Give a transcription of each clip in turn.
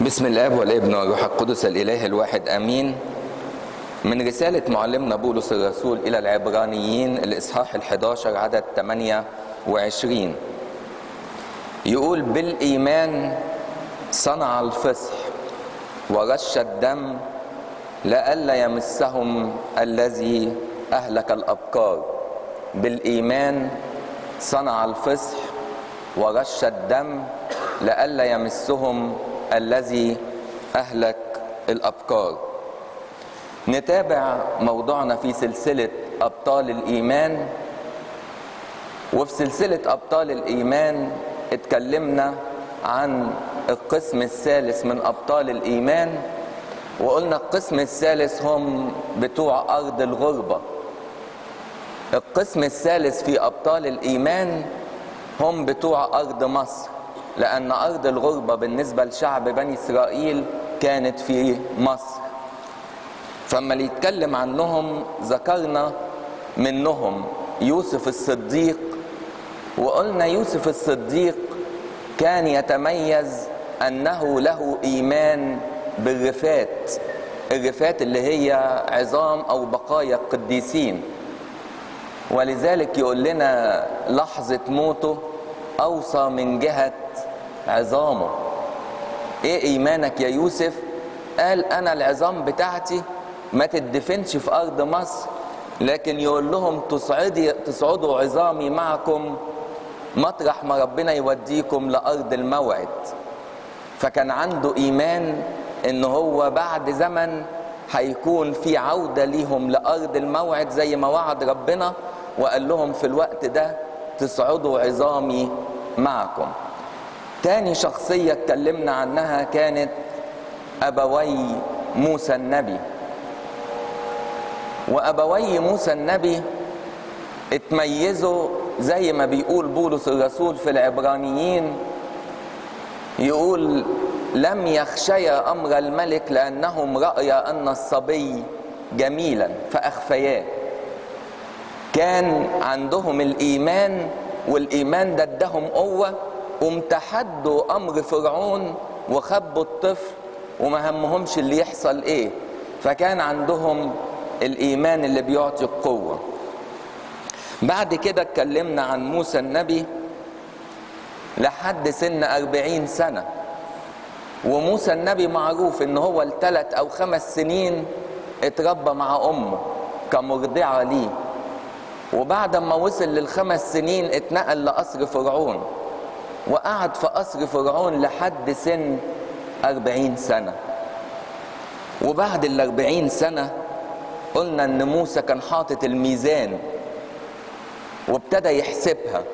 بسم الاب والابن والروح القدس الاله الواحد امين من رسالة معلمنا بولس الرسول إلى العبرانيين الإصحاح ال11 عدد 28 يقول بالإيمان صنع الفصح ورش الدم لئلا يمسهم الذي أهلك الأبكار بالإيمان صنع الفصح ورش الدم لئلا يمسهم الذي أهلك الأبكار نتابع موضوعنا في سلسلة أبطال الإيمان وفي سلسلة أبطال الإيمان اتكلمنا عن القسم الثالث من أبطال الإيمان وقلنا القسم الثالث هم بتوع أرض الغربة القسم الثالث في أبطال الإيمان هم بتوع أرض مصر لأن أرض الغربة بالنسبة لشعب بني إسرائيل كانت في مصر فما اللي يتكلم عنهم ذكرنا منهم يوسف الصديق وقلنا يوسف الصديق كان يتميز انه له ايمان بالرفات الرفات اللي هي عظام او بقايا القديسين ولذلك يقول لنا لحظة موته أوصى من جهة عظامه إيه إيمانك يا يوسف؟ قال أنا العظام بتاعتي ما تدفنش في أرض مصر لكن يقول لهم تصعدي تصعدوا عظامي معكم مطرح ما ربنا يوديكم لأرض الموعد فكان عنده إيمان إن هو بعد زمن هيكون في عودة ليهم لأرض الموعد زي ما وعد ربنا وقال لهم في الوقت ده تصعدوا عظامي معكم تاني شخصية اتكلمنا عنها كانت أبوي موسى النبي وأبوي موسى النبي اتميزوا زي ما بيقول بولس الرسول في العبرانيين يقول لم يخشيا أمر الملك لأنهم رأيا أن الصبي جميلا فأخفياه كان عندهم الإيمان والإيمان ده ادهم قوة وامتحدوا أمر فرعون وخبوا الطفل وما همهمش اللي يحصل إيه فكان عندهم الإيمان اللي بيعطي القوة بعد كده اتكلمنا عن موسى النبي لحد سن أربعين سنة وموسى النبي معروف ان هو الثلاث او خمس سنين اتربى مع امه كمرضعة ليه وبعد ما وصل للخمس سنين اتنقل لقصر فرعون وقعد في قصر فرعون لحد سن أربعين سنة وبعد الأربعين سنة قلنا ان موسى كان حاطط الميزان وابتدى يحسبها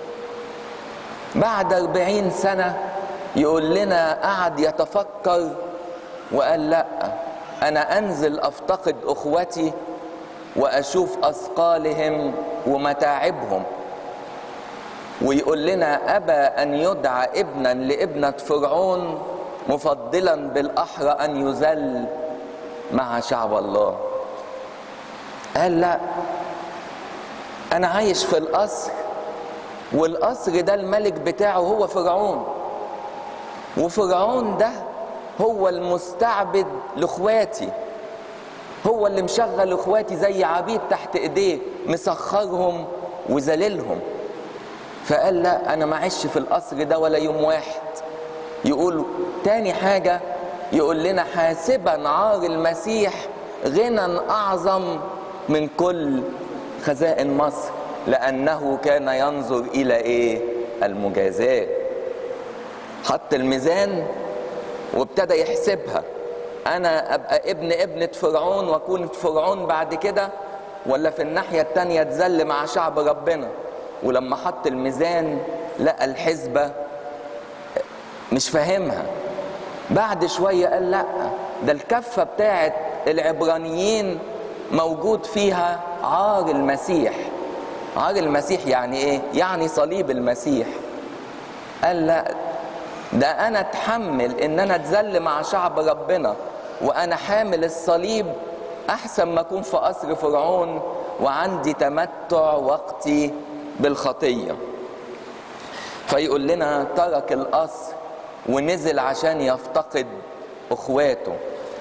بعد أربعين سنة يقول لنا قعد يتفكر وقال لا أنا أنزل أفتقد أخوتي وأشوف أثقالهم ومتاعبهم ويقول لنا أبى أن يدعى ابنا لابنة فرعون مفضلا بالأحرى أن يذل مع شعب الله قال لا أنا عايش في القصر والقصر ده الملك بتاعه هو فرعون وفرعون ده هو المستعبد لاخواتي هو اللي مشغل اخواتي زي عبيد تحت ايديه مسخرهم وذللهم فقال لا انا ما عيش في القصر ده ولا يوم واحد يقول تاني حاجة يقول لنا حاسبا عار المسيح غنى اعظم من كل خزائن مصر لانه كان ينظر الى ايه المجازاه حط الميزان وابتدى يحسبها انا ابقى ابن ابنة فرعون واكون فرعون بعد كده ولا في الناحية التانية اتذل مع شعب ربنا ولما حط الميزان لقى الحسبة مش فاهمها بعد شوية قال لا ده الكفة بتاعت العبرانيين موجود فيها عار المسيح عار المسيح يعني ايه يعني صليب المسيح قال لا ده انا اتحمل ان انا اتذل مع شعب ربنا وانا حامل الصليب احسن ما اكون في قصر فرعون وعندي تمتع وقتي بالخطيه فيقول لنا ترك القصر ونزل عشان يفتقد اخواته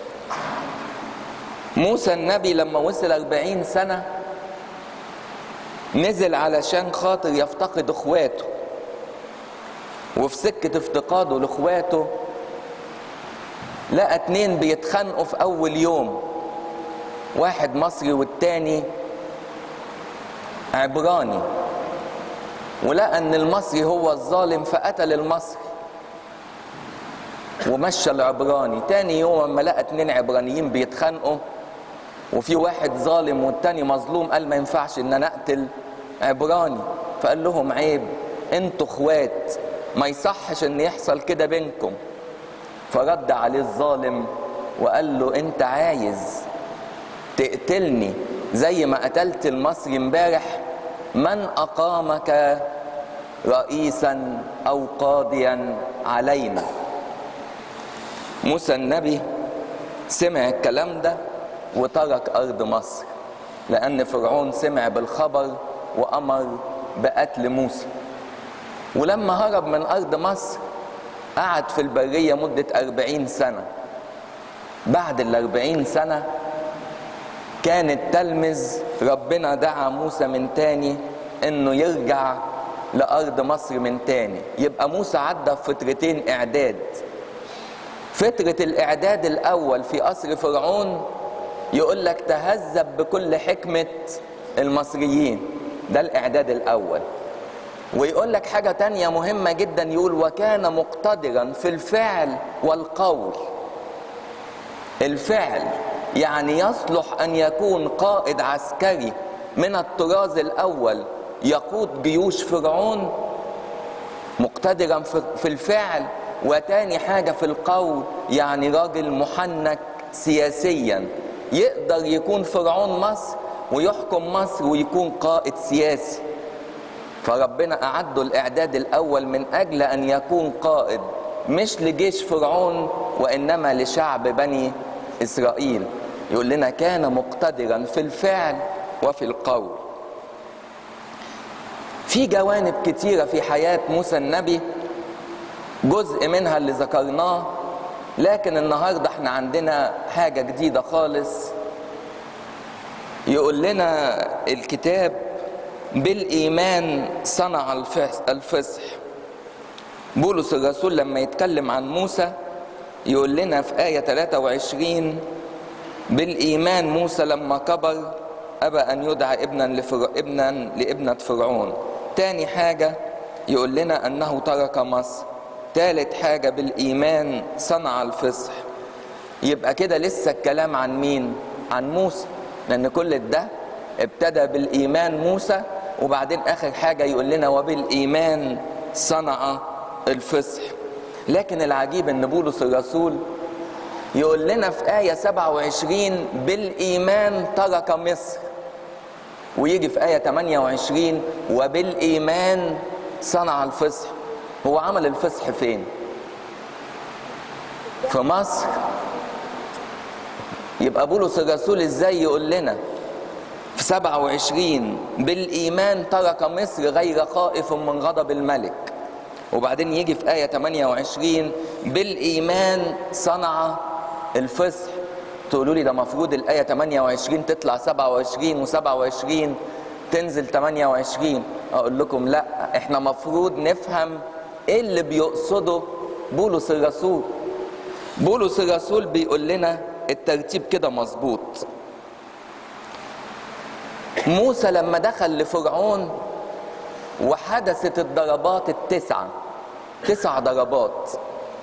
موسى النبي لما وصل أربعين سنة نزل علشان خاطر يفتقد اخواته وفي سكة افتقاده لاخواته لقى اتنين بيتخانقوا في اول يوم واحد مصري والتاني عبراني ولقى ان المصري هو الظالم فقتل المصري ومشى العبراني تاني يوم اما لقى اتنين عبرانيين بيتخانقوا وفي واحد ظالم والتاني مظلوم قال ما ينفعش ان انا اقتل عبراني فقال لهم عيب انتوا اخوات ما يصحش ان يحصل كده بينكم فرد عليه الظالم وقال له انت عايز تقتلني زي ما قتلت المصري امبارح من اقامك رئيسا او قاضيا علينا موسى النبي سمع الكلام ده وترك ارض مصر لان فرعون سمع بالخبر وامر بقتل موسى ولما هرب من ارض مصر قعد في البرية مدة أربعين سنة بعد الأربعين سنة كان التلمذ ربنا دعا موسى من تاني انه يرجع لأرض مصر من تاني يبقى موسى عدى في فترتين إعداد فترة الإعداد الأول في قصر فرعون يقول لك تهذب بكل حكمة المصريين ده الإعداد الأول ويقول لك حاجة تانية مهمة جدا يقول وكان مقتدرا في الفعل والقول الفعل يعني يصلح أن يكون قائد عسكري من الطراز الأول يقود جيوش فرعون مقتدرا في الفعل وتاني حاجة في القول يعني راجل محنك سياسيا يقدر يكون فرعون مصر ويحكم مصر ويكون قائد سياسي فربنا أعده الإعداد الأول من أجل أن يكون قائد مش لجيش فرعون وإنما لشعب بني إسرائيل يقول لنا كان مقتدرا في الفعل وفي القول في جوانب كتيرة في حياة موسى النبي جزء منها اللي ذكرناه لكن النهاردة احنا عندنا حاجة جديدة خالص يقول لنا الكتاب بالإيمان صنع الفصح بولس الرسول لما يتكلم عن موسى يقول لنا في آية 23 بالإيمان موسى لما كبر أبى أن يدعى ابنا, لفر... ابنا لابنة فرعون تاني حاجة يقول لنا أنه ترك مصر تالت حاجة بالإيمان صنع الفصح يبقى كده لسه الكلام عن مين عن موسى لأن كل ده ابتدى بالإيمان موسى وبعدين آخر حاجة يقول لنا وبالإيمان صنع الفصح لكن العجيب أن بولس الرسول يقول لنا في آية 27 بالإيمان ترك مصر ويجي في آية 28 وبالإيمان صنع الفصح هو عمل الفصح فين في مصر يبقى بولس الرسول ازاي يقول لنا في 27 بالإيمان ترك مصر غير خائف من غضب الملك وبعدين يجي في آية 28 بالإيمان صنع الفصح تقولوا لي ده مفروض الآية 28 تطلع 27 و27 تنزل 28 أقول لكم لا احنا مفروض نفهم ايه اللي بيقصده بولس الرسول بولس الرسول بيقول لنا الترتيب كده مظبوط موسى لما دخل لفرعون وحدثت الضربات التسعة تسع ضربات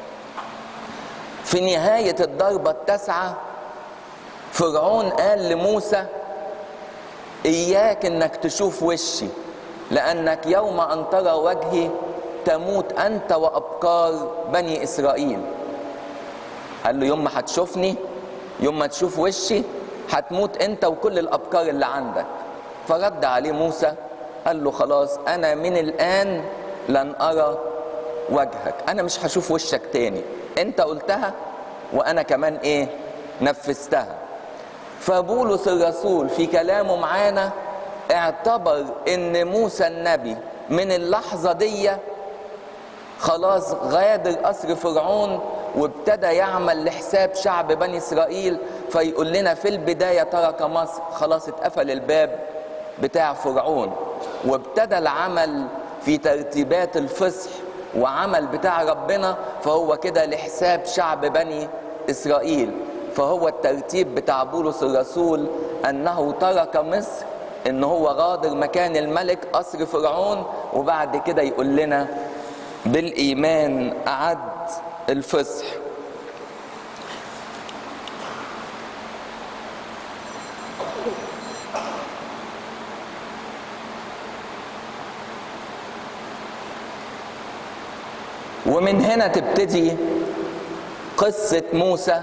في نهاية الضربة التاسعة فرعون قال لموسى إياك إنك تشوف وشي لأنك يوم أن ترى وجهي تموت أنت وأبكار بني إسرائيل قال له يوم ما هتشوفني يوم ما تشوف وشي هتموت أنت وكل الأبكار اللي عندك فرد عليه موسى قال له خلاص أنا من الآن لن أرى وجهك أنا مش هشوف وشك تاني أنت قلتها وأنا كمان إيه نفذتها فبولس الرسول في كلامه معانا اعتبر ان موسى النبي من اللحظة دي خلاص غادر قصر فرعون وابتدى يعمل لحساب شعب بني اسرائيل فيقول لنا في البدايه ترك مصر خلاص اتقفل الباب بتاع فرعون وابتدى العمل في ترتيبات الفصح وعمل بتاع ربنا فهو كده لحساب شعب بني اسرائيل فهو الترتيب بتاع بولس الرسول انه ترك مصر ان هو غادر مكان الملك قصر فرعون وبعد كده يقول لنا بالايمان اعد الفصح ومن هنا تبتدي قصة موسى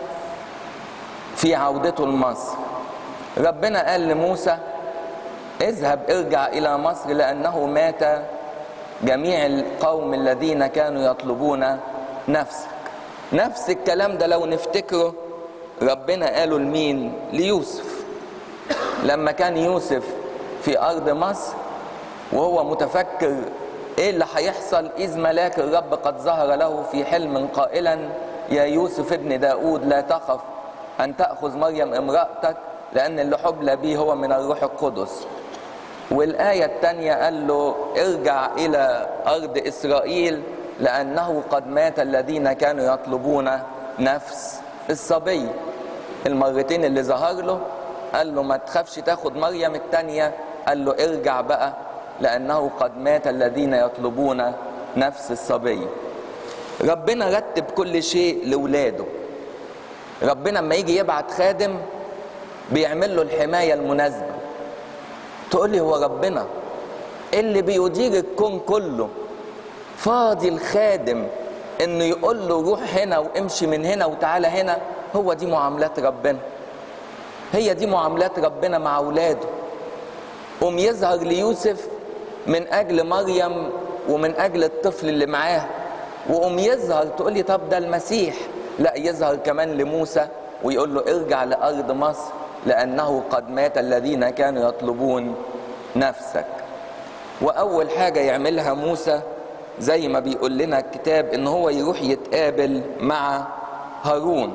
في عودته لمصر ربنا قال لموسى اذهب ارجع إلى مصر لأنه مات جميع القوم الذين كانوا يطلبون نفسك نفس الكلام ده لو نفتكره ربنا قاله لمين ليوسف لما كان يوسف في أرض مصر وهو متفكر ايه اللي هيحصل اذ ملاك الرب قد ظهر له في حلم قائلا يا يوسف ابن داود لا تخف ان تاخذ مريم امراتك لان اللي حبل به هو من الروح القدس والايه الثانيه قال له ارجع الى ارض اسرائيل لانه قد مات الذين كانوا يطلبون نفس الصبي المرتين اللي ظهر له قال له ما تخافش تاخد مريم الثانيه قال له ارجع بقى لأنه قد مات الذين يطلبون نفس الصبي ربنا رتب كل شيء لولاده ربنا لما يجي يبعت خادم بيعمل له الحماية المناسبة تقول لي هو ربنا اللي بيدير الكون كله فاضي الخادم انه يقول له روح هنا وامشي من هنا وتعالى هنا هو دي معاملات ربنا هي دي معاملات ربنا مع اولاده قوم يظهر ليوسف من اجل مريم ومن اجل الطفل اللي معاه وقوم يظهر تقول لي طب ده المسيح لا يظهر كمان لموسى ويقول له ارجع لارض مصر لانه قد مات الذين كانوا يطلبون نفسك واول حاجه يعملها موسى زي ما بيقول لنا الكتاب ان هو يروح يتقابل مع هارون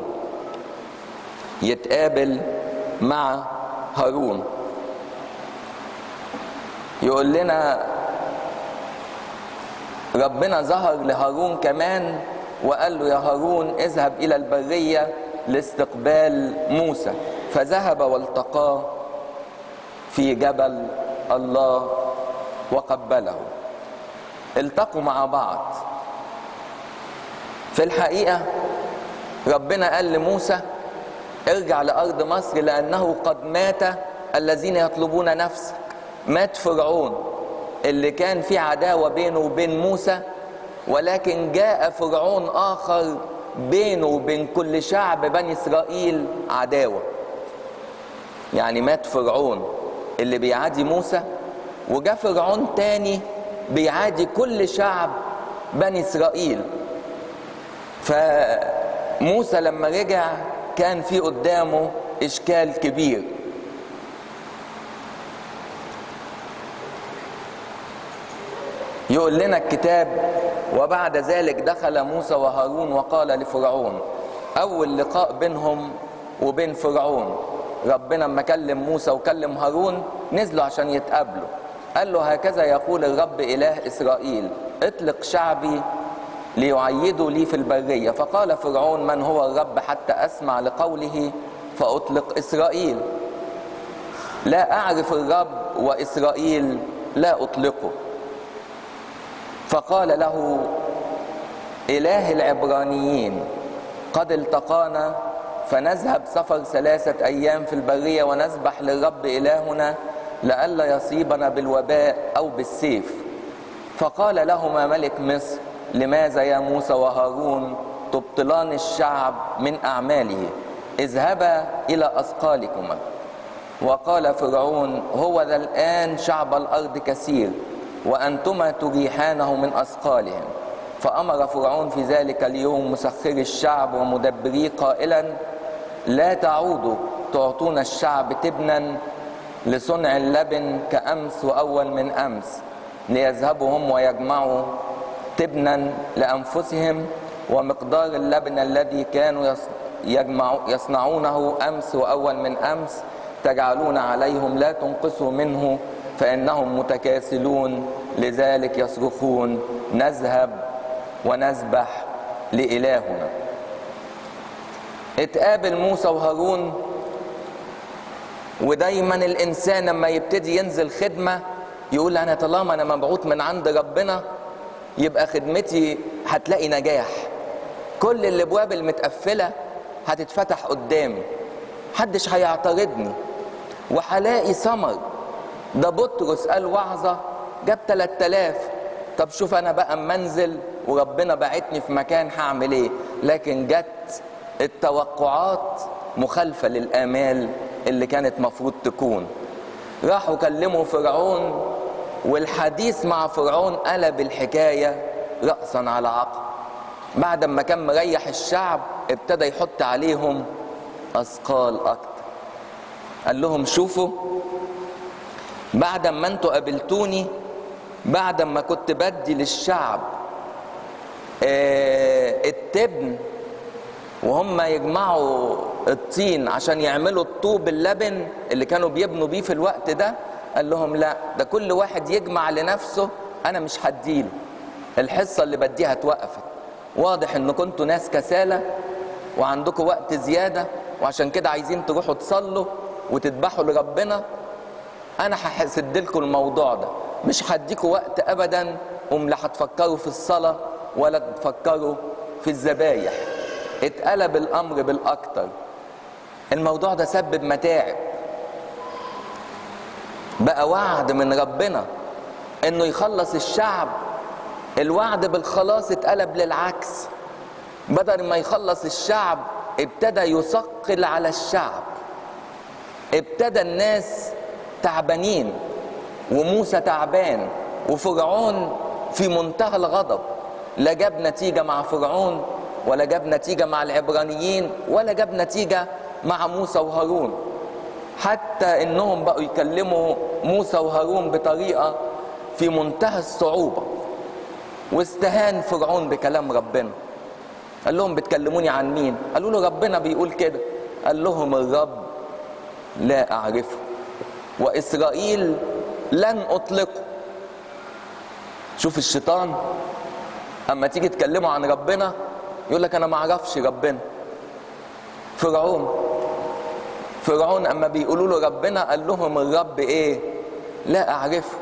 يتقابل مع هارون يقول لنا ربنا ظهر لهارون كمان وقال له يا هارون اذهب الى البريه لاستقبال موسى فذهب والتقاه في جبل الله وقبله التقوا مع بعض في الحقيقه ربنا قال لموسى ارجع لارض مصر لانه قد مات الذين يطلبون نفسك مات فرعون اللي كان في عداوة بينه وبين موسى ولكن جاء فرعون آخر بينه وبين كل شعب بني إسرائيل عداوة يعني مات فرعون اللي بيعادي موسى وجاء فرعون تاني بيعادي كل شعب بني إسرائيل فموسى لما رجع كان في قدامه إشكال كبير يقول لنا الكتاب وبعد ذلك دخل موسى وهارون وقال لفرعون اول لقاء بينهم وبين فرعون ربنا لما كلم موسى وكلم هارون نزلوا عشان يتقابلوا قال له هكذا يقول الرب اله اسرائيل اطلق شعبي ليعيدوا لي في البريه فقال فرعون من هو الرب حتى اسمع لقوله فاطلق اسرائيل لا اعرف الرب واسرائيل لا اطلقه فقال له إله العبرانيين قد التقانا فنذهب سفر ثلاثة أيام في البرية ونسبح للرب إلهنا لئلا يصيبنا بالوباء أو بالسيف فقال لهما ملك مصر لماذا يا موسى وهارون تبطلان الشعب من أعماله اذهبا إلى أثقالكما وقال فرعون هو ذا الآن شعب الأرض كثير وأنتما تريحانه من أثقالهم فأمر فرعون في ذلك اليوم مسخري الشعب ومدبريه قائلا لا تعودوا تعطون الشعب تبنا لصنع اللبن كأمس وأول من أمس ليذهبوا هم ويجمعوا تبنا لأنفسهم ومقدار اللبن الذي كانوا يجمع يصنعونه أمس وأول من أمس تجعلون عليهم لا تنقصوا منه فإنهم متكاسلون لذلك يصرخون نذهب ونذبح لإلهنا اتقابل موسى وهارون ودايما الإنسان لما يبتدي ينزل خدمة يقول أنا طالما أنا مبعوث من عند ربنا يبقى خدمتي هتلاقي نجاح كل الابواب المتقفله هتتفتح قدامي محدش هيعترضني وهلاقي ثمر ده بطرس قال وعظه جاب 3000 طب شوف انا بقى منزل وربنا بعتني في مكان هعمل ايه لكن جت التوقعات مخالفه للامال اللي كانت مفروض تكون راحوا كلموا فرعون والحديث مع فرعون قلب الحكايه راسا على عقب بعد ما كان مريح الشعب ابتدى يحط عليهم اثقال اكتر قال لهم شوفوا بعد ما انتوا قابلتوني بعد ما كنت بدي للشعب اه التبن وهم يجمعوا الطين عشان يعملوا الطوب اللبن اللي كانوا بيبنوا بيه في الوقت ده قال لهم لا ده كل واحد يجمع لنفسه انا مش هديله الحصه اللي بديها اتوقفت واضح ان كنتوا ناس كسالى وعندكم وقت زياده وعشان كده عايزين تروحوا تصلوا وتذبحوا لربنا انا هسد لكم الموضوع ده مش هديكوا وقت ابدا ام لا هتفكروا في الصلاه ولا تفكروا في الذبايح اتقلب الامر بالاكتر الموضوع ده سبب متاعب بقى وعد من ربنا انه يخلص الشعب الوعد بالخلاص اتقلب للعكس بدل ما يخلص الشعب ابتدى يثقل على الشعب ابتدى الناس تعبانين وموسى تعبان وفرعون في منتهى الغضب لا جاب نتيجه مع فرعون ولا جاب نتيجه مع العبرانيين ولا جاب نتيجه مع موسى وهارون حتى انهم بقوا يكلموا موسى وهارون بطريقه في منتهى الصعوبه واستهان فرعون بكلام ربنا قال لهم بتكلموني عن مين قالوا له ربنا بيقول كده قال لهم الرب لا اعرفه واسرائيل لن اطلقه شوف الشيطان اما تيجي تكلموا عن ربنا يقول لك انا ما اعرفش ربنا فرعون فرعون اما بيقولوا له ربنا قال لهم الرب ايه لا اعرفه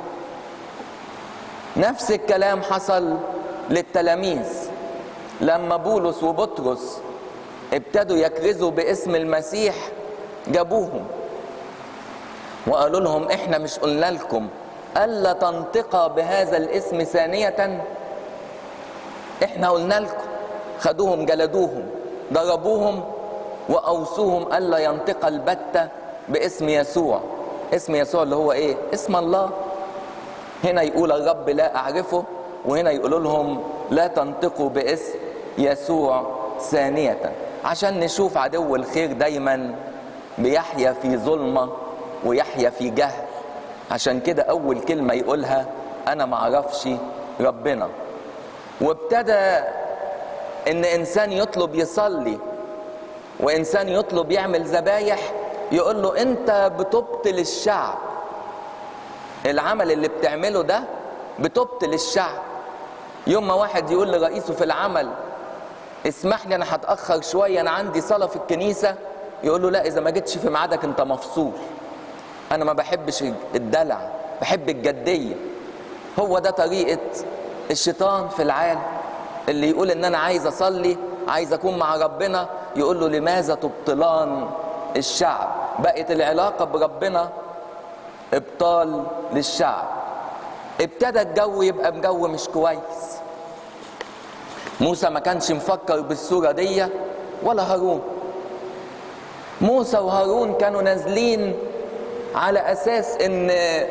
نفس الكلام حصل للتلاميذ لما بولس وبطرس ابتدوا يكرزوا باسم المسيح جابوهم وقالوا لهم احنا مش قلنا لكم الا تنطقا بهذا الاسم ثانيه احنا قلنا لكم خدوهم جلدوهم ضربوهم واوصوهم الا ينطق البته باسم يسوع اسم يسوع اللي هو ايه اسم الله هنا يقول الرب لا اعرفه وهنا يقولوا لهم لا تنطقوا باسم يسوع ثانيه عشان نشوف عدو الخير دايما بيحيا في ظلمه ويحيا في جهل عشان كده اول كلمه يقولها انا معرفش ربنا وابتدى ان انسان يطلب يصلي وانسان يطلب يعمل ذبايح يقول له انت بتبطل الشعب العمل اللي بتعمله ده بتبطل الشعب يوم ما واحد يقول لرئيسه في العمل اسمح لي انا هتاخر شويه انا عندي صلاه في الكنيسه يقول له لا اذا ما جيتش في ميعادك انت مفصول انا ما بحبش الدلع بحب الجديه هو ده طريقه الشيطان في العالم اللي يقول ان انا عايز اصلي عايز اكون مع ربنا يقول له لماذا تبطلان الشعب بقت العلاقه بربنا ابطال للشعب ابتدى الجو يبقى جو مش كويس موسى ما كانش مفكر بالصوره دي ولا هارون موسى وهارون كانوا نازلين على اساس ان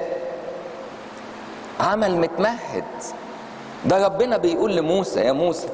عمل متمهد ده ربنا بيقول لموسى يا موسى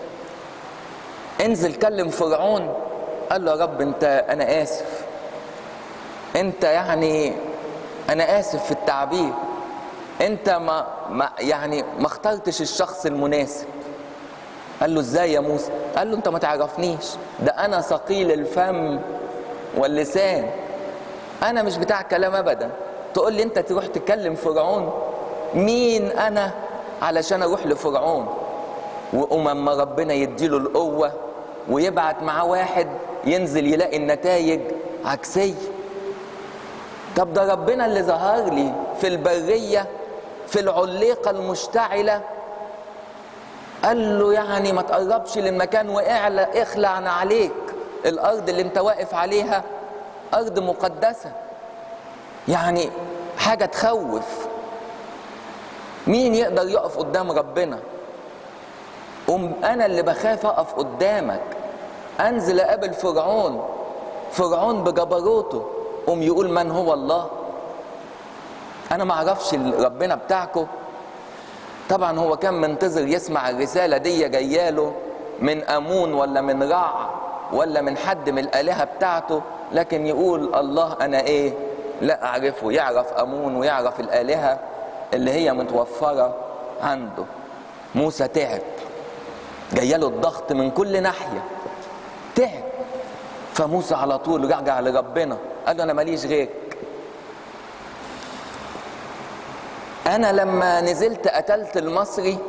انزل كلم فرعون قال له يا رب انت انا اسف انت يعني انا اسف في التعبير انت ما, ما يعني ما اخترتش الشخص المناسب قال له ازاي يا موسى قال له انت ما تعرفنيش ده انا ثقيل الفم واللسان انا مش بتاع كلام ابدا تقول لي انت تروح تكلم فرعون مين انا علشان اروح لفرعون وأمم ربنا يديله القوة ويبعت معاه واحد ينزل يلاقي النتائج عكسية طب ده ربنا اللي ظهر لي في البرية في العليقة المشتعلة قال له يعني ما تقربش للمكان واعلى اخلع عليك الارض اللي انت واقف عليها ارض مقدسة يعني حاجة تخوف مين يقدر يقف قدام ربنا أم انا اللي بخاف اقف قدامك انزل اقابل فرعون فرعون بجبروته قوم يقول من هو الله انا ما اعرفش ربنا بتاعكم طبعا هو كان منتظر يسمع الرساله دي جاياله من امون ولا من رع ولا من حد من الالهه بتاعته لكن يقول الله انا ايه لا اعرفه يعرف امون ويعرف الالهه اللي هي متوفره عنده موسى تعب جايله الضغط من كل ناحيه تعب فموسى على طول رجع لربنا قال له انا ماليش غيرك انا لما نزلت قتلت المصري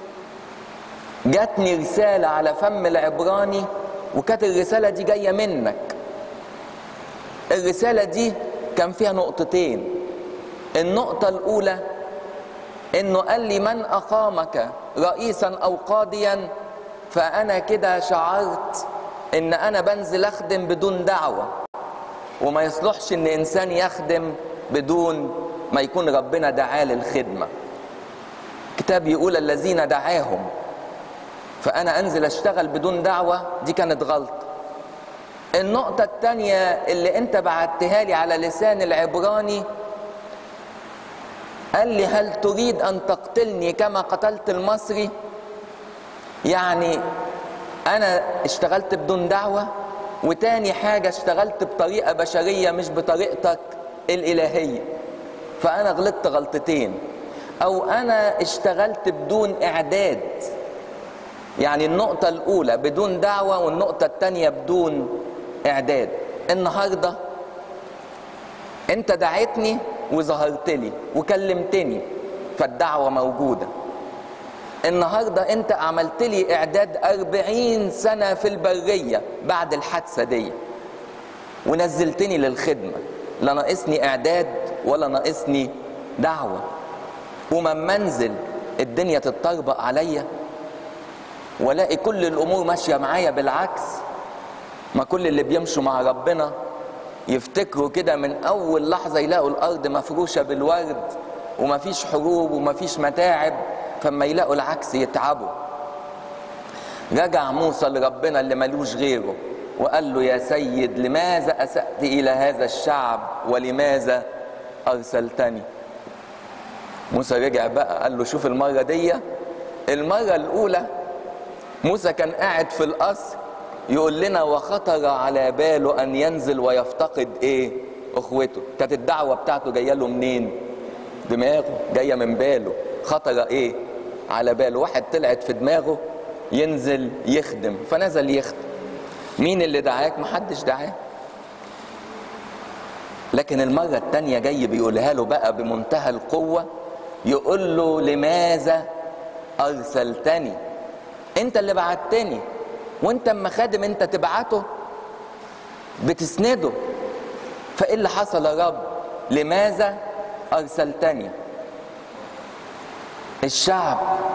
جاتني رسالة على فم العبراني وكانت الرسالة دي جاية منك الرسالة دي كان فيها نقطتين النقطة الأولى إنه قال لي من أقامك رئيسا أو قاضيا فأنا كده شعرت إن أنا بنزل أخدم بدون دعوة وما يصلحش إن إنسان يخدم بدون ما يكون ربنا دعاه للخدمة كتاب يقول الذين دعاهم فأنا أنزل أشتغل بدون دعوة دي كانت غلطة النقطة التانية اللي أنت بعتها لي على لسان العبراني قال لي هل تريد أن تقتلني كما قتلت المصري يعني أنا اشتغلت بدون دعوة وتاني حاجة اشتغلت بطريقة بشرية مش بطريقتك الإلهية فأنا غلطت غلطتين أو أنا اشتغلت بدون إعداد يعني النقطة الأولى بدون دعوة والنقطة الثانية بدون إعداد النهاردة أنت دعيتني وظهرت لي وكلمتني فالدعوة موجودة النهاردة أنت عملت لي إعداد أربعين سنة في البرية بعد الحادثة دي ونزلتني للخدمة لا ناقصني إعداد ولا ناقصني دعوة ومن منزل الدنيا تتطربق عليا والاقي كل الامور ماشيه معايا بالعكس ما كل اللي بيمشوا مع ربنا يفتكروا كده من اول لحظه يلاقوا الارض مفروشه بالورد ومفيش حروب ومفيش متاعب فما يلاقوا العكس يتعبوا رجع موسى لربنا اللي ملوش غيره وقال له يا سيد لماذا اسات الى هذا الشعب ولماذا ارسلتني موسى رجع بقى قال له شوف المره دي المره الاولى موسى كان قاعد في القصر يقول لنا وخطر على باله ان ينزل ويفتقد ايه اخوته كانت الدعوه بتاعته جايه له منين دماغه جايه من باله خطر ايه على باله واحد طلعت في دماغه ينزل يخدم فنزل يخدم مين اللي دعاك محدش دعاه لكن المرة التانية جاي بيقولها له بقى بمنتهى القوة يقول له لماذا أرسلتني انت اللي بعتني وانت اما خادم انت تبعته بتسنده فايه اللي حصل يا رب لماذا ارسلتني الشعب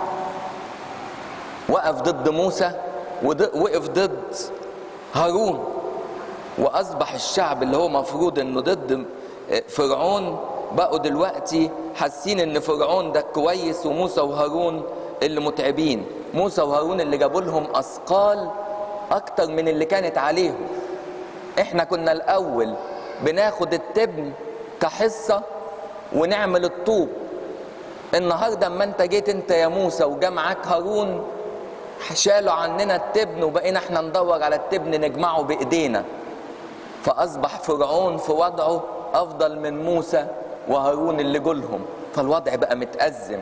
وقف ضد موسى ووقف ضد هارون واصبح الشعب اللي هو مفروض انه ضد فرعون بقوا دلوقتي حاسين ان فرعون ده كويس وموسى وهارون اللي متعبين موسى وهارون اللي جابوا لهم اثقال اكتر من اللي كانت عليهم احنا كنا الاول بناخد التبن كحصه ونعمل الطوب النهارده اما انت جيت انت يا موسى وجا معاك هارون شالوا عننا التبن وبقينا احنا ندور على التبن نجمعه بايدينا فاصبح فرعون في وضعه افضل من موسى وهارون اللي جولهم فالوضع بقى متأزم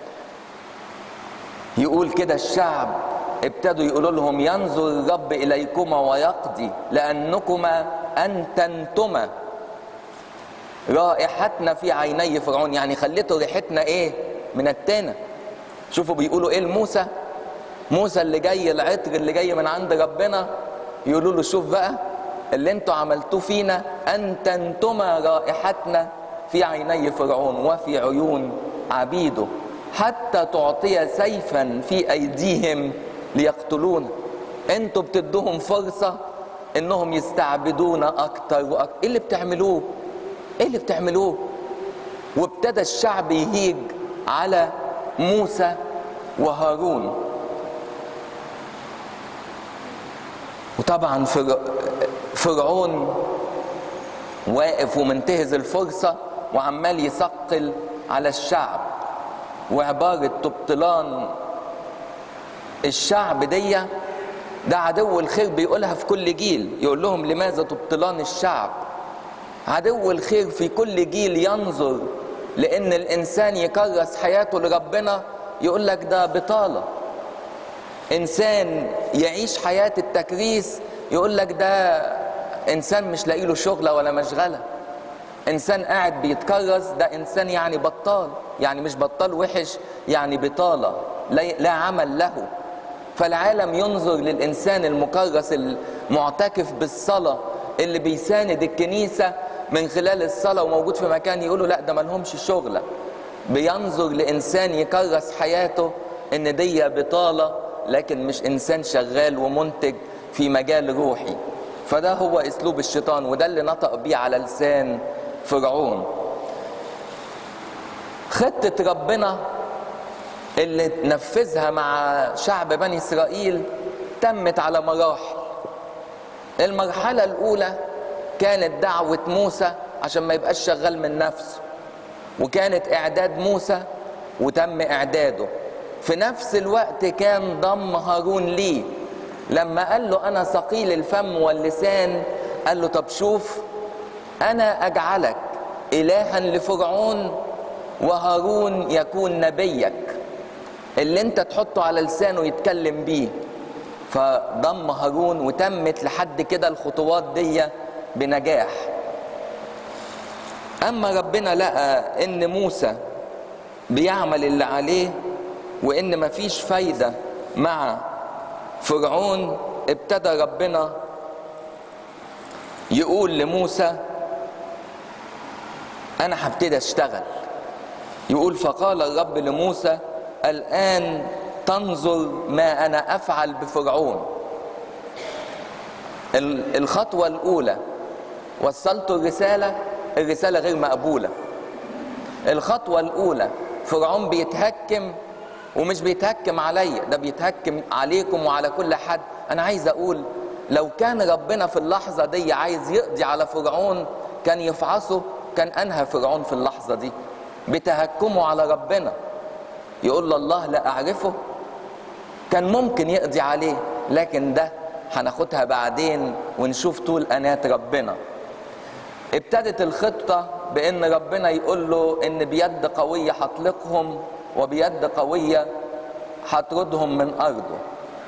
يقول كده الشعب ابتدوا يقولوا لهم ينظر الرب إليكما ويقضي لأنكما أنتنتما رائحتنا في عيني فرعون يعني خليتوا ريحتنا ايه من التانة شوفوا بيقولوا ايه لموسى موسى اللي جاي العطر اللي جاي من عند ربنا يقولوا له شوف بقى اللي انتوا عملتوه فينا انت انتما رائحتنا في عيني فرعون وفي عيون عبيده حتى تعطي سيفا في ايديهم ليقتلونا انتوا بتدوهم فرصة انهم يستعبدونا اكتر واكتر ايه اللي بتعملوه ايه اللي بتعملوه وابتدى الشعب يهيج على موسى وهارون وطبعا فرعون واقف ومنتهز الفرصة وعمال يثقل على الشعب وعبارة تبطلان الشعب دي ده عدو الخير بيقولها في كل جيل يقول لهم لماذا تبطلان الشعب عدو الخير في كل جيل ينظر لان الانسان يكرس حياته لربنا يقول لك ده بطاله انسان يعيش حياه التكريس يقول لك ده انسان مش لاقي له شغله ولا مشغله انسان قاعد بيتكرس ده انسان يعني بطال يعني مش بطال وحش يعني بطاله لا عمل له فالعالم ينظر للانسان المكرس المعتكف بالصلاه اللي بيساند الكنيسه من خلال الصلاه وموجود في مكان يقولوا لا ده ملهمش شغله بينظر لانسان يكرس حياته ان دي بطاله لكن مش انسان شغال ومنتج في مجال روحي فده هو اسلوب الشيطان وده اللي نطق بيه على لسان فرعون خطه ربنا اللي نفذها مع شعب بني اسرائيل تمت على مراحل المرحله الاولى كانت دعوه موسى عشان ما يبقاش شغال من نفسه وكانت اعداد موسى وتم اعداده في نفس الوقت كان ضم هارون ليه لما قال له انا ثقيل الفم واللسان قال له طب شوف انا اجعلك الها لفرعون وهارون يكون نبيك اللي انت تحطه على لسانه يتكلم بيه فضم هارون وتمت لحد كده الخطوات دي بنجاح اما ربنا لقى ان موسى بيعمل اللي عليه وان مفيش فايده مع فرعون ابتدى ربنا يقول لموسى انا هبتدي اشتغل يقول فقال الرب لموسى الان تنظر ما انا افعل بفرعون الخطوه الاولى وصلت الرساله الرساله غير مقبوله الخطوه الاولى فرعون بيتهكم ومش بيتهكم عليا ده بيتهكم عليكم وعلى كل حد انا عايز اقول لو كان ربنا في اللحظه دي عايز يقضي على فرعون كان يفعصه كان انهى فرعون في اللحظه دي بتهكمه على ربنا يقول له الله لا اعرفه كان ممكن يقضي عليه لكن ده هناخدها بعدين ونشوف طول انات ربنا ابتدت الخطه بان ربنا يقول له ان بيد قويه هطلقهم وبيد قويه هطردهم من ارضه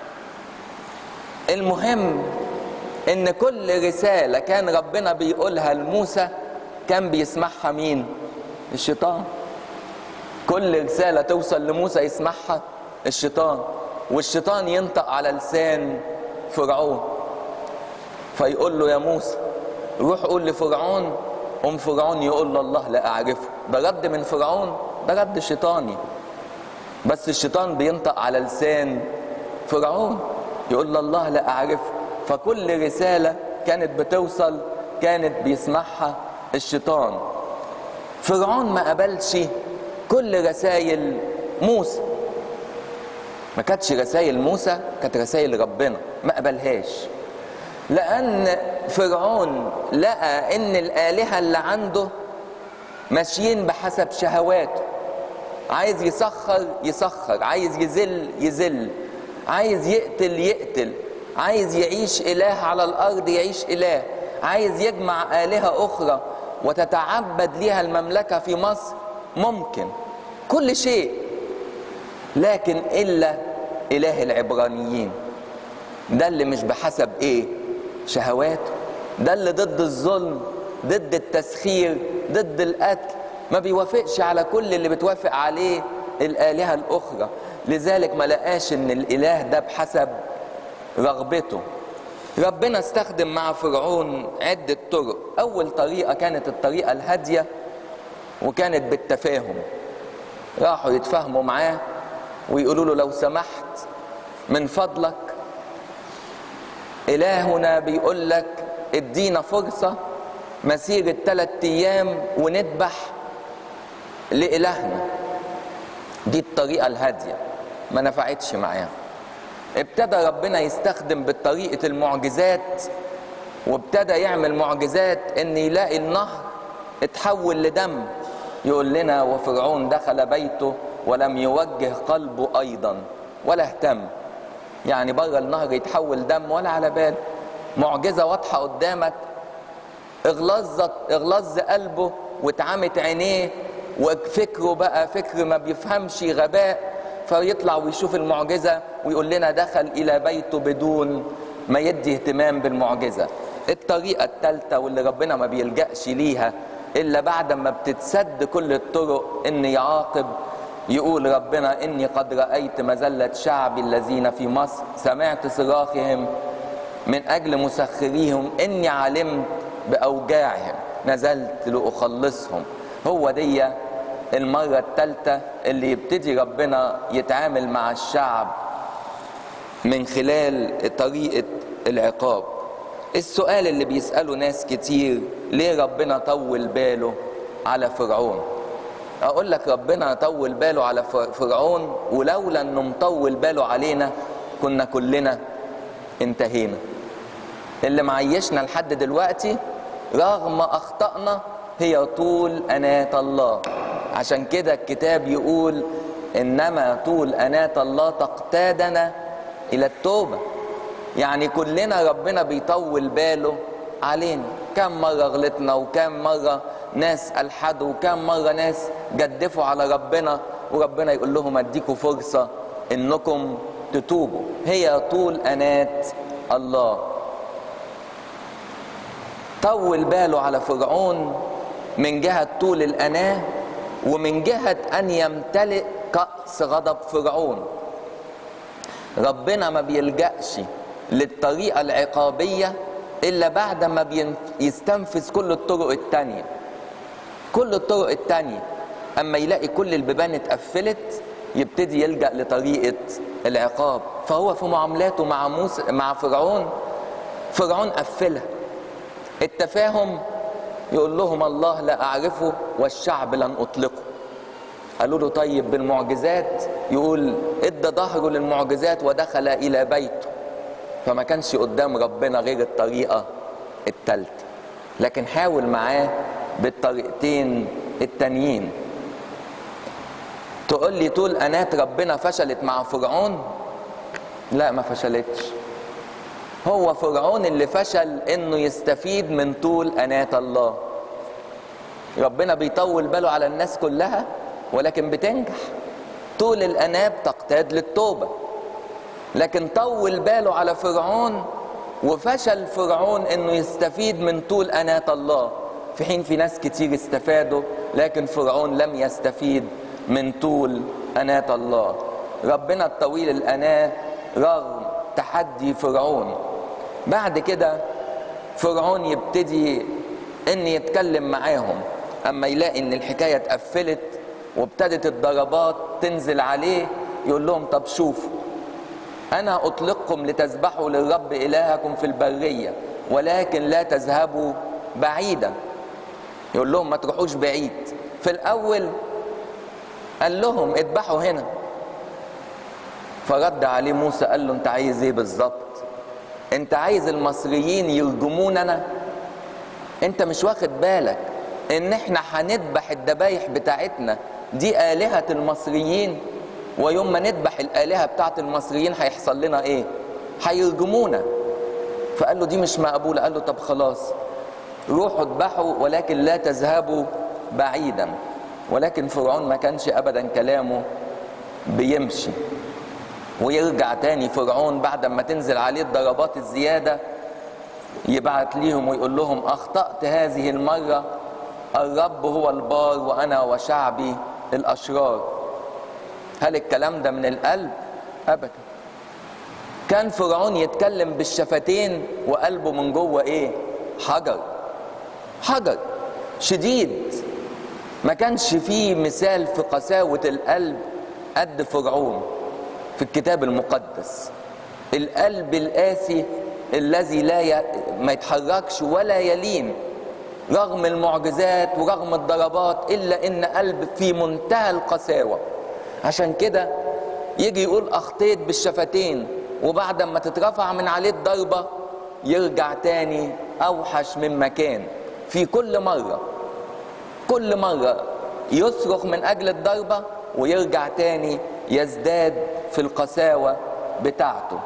المهم ان كل رساله كان ربنا بيقولها لموسى كان بيسمعها مين الشيطان كل رساله توصل لموسى يسمعها الشيطان والشيطان ينطق على لسان فرعون فيقول له يا موسى روح قول لفرعون ام فرعون يقول له الله لا اعرفه ده رد من فرعون ده رد شيطاني بس الشيطان بينطق على لسان فرعون يقول له الله لا اعرفه فكل رساله كانت بتوصل كانت بيسمعها الشيطان فرعون ما قبلش كل رسائل موسى ما كانتش رسائل موسى كانت رسائل ربنا ما قبلهاش لان فرعون لقى ان الالهه اللي عنده ماشيين بحسب شهواته عايز يسخر يسخر عايز يذل يذل عايز يقتل يقتل عايز يعيش اله على الارض يعيش اله عايز يجمع الهه اخرى وتتعبد ليها المملكه في مصر ممكن كل شيء لكن الا اله العبرانيين ده اللي مش بحسب ايه شهواته ده اللي ضد الظلم ضد التسخير ضد القتل ما بيوافقش على كل اللي بتوافق عليه الالهه الاخرى لذلك ما لقاش ان الاله ده بحسب رغبته ربنا استخدم مع فرعون عدة طرق أول طريقة كانت الطريقة الهادية وكانت بالتفاهم راحوا يتفاهموا معاه ويقولوا له لو سمحت من فضلك إلهنا بيقول لك ادينا فرصة مسيرة ثلاثة أيام وندبح لإلهنا دي الطريقة الهادية ما نفعتش معاهم ابتدى ربنا يستخدم بطريقة المعجزات وابتدى يعمل معجزات ان يلاقي النهر اتحول لدم يقول لنا وفرعون دخل بيته ولم يوجه قلبه ايضا ولا اهتم يعني بره النهر يتحول دم ولا على بال معجزة واضحة قدامك اغلظت اغلظ قلبه واتعمت عينيه وفكره بقى فكر ما بيفهمش غباء فيطلع ويشوف المعجزة ويقول لنا دخل إلى بيته بدون ما يدي اهتمام بالمعجزة الطريقة الثالثة واللي ربنا ما بيلجأش ليها إلا بعد ما بتتسد كل الطرق إن يعاقب يقول ربنا إني قد رأيت مذلة شعبي الذين في مصر سمعت صراخهم من أجل مسخريهم إني علمت بأوجاعهم نزلت لأخلصهم هو دي المرة الثالثة اللي يبتدي ربنا يتعامل مع الشعب من خلال طريقة العقاب السؤال اللي بيسأله ناس كتير ليه ربنا طول باله على فرعون اقول لك ربنا طول باله على فرعون ولولا انه مطول باله علينا كنا كلنا انتهينا اللي معيشنا لحد دلوقتي رغم اخطائنا هي طول اناه الله عشان كده الكتاب يقول انما طول اناه الله تقتادنا الى التوبه يعني كلنا ربنا بيطول باله علينا كم مره غلطنا وكم مره ناس الحدوا وكم مره ناس جدفوا على ربنا وربنا يقول لهم اديكوا فرصه انكم تتوبوا هي طول اناه الله طول باله على فرعون من جهه طول الاناه ومن جهه ان يمتلئ كاس غضب فرعون ربنا ما بيلجاش للطريقه العقابيه الا بعد ما يستنفذ كل الطرق التانيه كل الطرق التانيه اما يلاقي كل البيبان اتقفلت يبتدي يلجا لطريقه العقاب فهو في معاملاته مع موسى مع فرعون فرعون قفلها التفاهم يقول لهم الله لا اعرفه والشعب لن اطلقه قالوا له طيب بالمعجزات يقول ادى ظهره للمعجزات ودخل الى بيته فما كانش قدام ربنا غير الطريقه الثالثه لكن حاول معاه بالطريقتين التانيين تقول لي طول انات ربنا فشلت مع فرعون لا ما فشلتش هو فرعون اللي فشل انه يستفيد من طول انات الله ربنا بيطول باله على الناس كلها ولكن بتنجح طول الاناب تقتاد للتوبه لكن طول باله على فرعون وفشل فرعون انه يستفيد من طول انات الله في حين في ناس كتير استفادوا لكن فرعون لم يستفيد من طول انات الله ربنا الطويل الاناه رغم تحدي فرعون بعد كده فرعون يبتدي ان يتكلم معاهم اما يلاقي ان الحكايه اتقفلت وابتدت الضربات تنزل عليه يقول لهم طب شوفوا انا اطلقكم لتذبحوا للرب الهكم في البريه ولكن لا تذهبوا بعيدا يقول لهم ما تروحوش بعيد في الاول قال لهم اذبحوا هنا فرد عليه موسى قال له انت عايز ايه بالظبط انت عايز المصريين يرجموننا انت مش واخد بالك ان احنا هنذبح الذبايح بتاعتنا دي آلهة المصريين ويوم ما نذبح الآلهة بتاعت المصريين هيحصل لنا ايه هيرجمونا فقال له دي مش مقبولة قال له طب خلاص روحوا اذبحوا ولكن لا تذهبوا بعيدا ولكن فرعون ما كانش ابدا كلامه بيمشي ويرجع تاني فرعون بعد ما تنزل عليه الضربات الزياده يبعت ليهم ويقول لهم اخطات هذه المره الرب هو البار وانا وشعبي الاشرار هل الكلام ده من القلب ابدا كان فرعون يتكلم بالشفتين وقلبه من جوه ايه حجر حجر شديد ما كانش فيه مثال في قساوة القلب قد فرعون في الكتاب المقدس القلب القاسي الذي لا ي... ما يتحركش ولا يلين رغم المعجزات ورغم الضربات الا ان قلب في منتهى القساوه عشان كده يجي يقول اخطيت بالشفتين وبعد ما تترفع من عليه الضربه يرجع تاني اوحش من مكان في كل مره كل مره يصرخ من اجل الضربه ويرجع تاني يزداد في القساوه بتاعته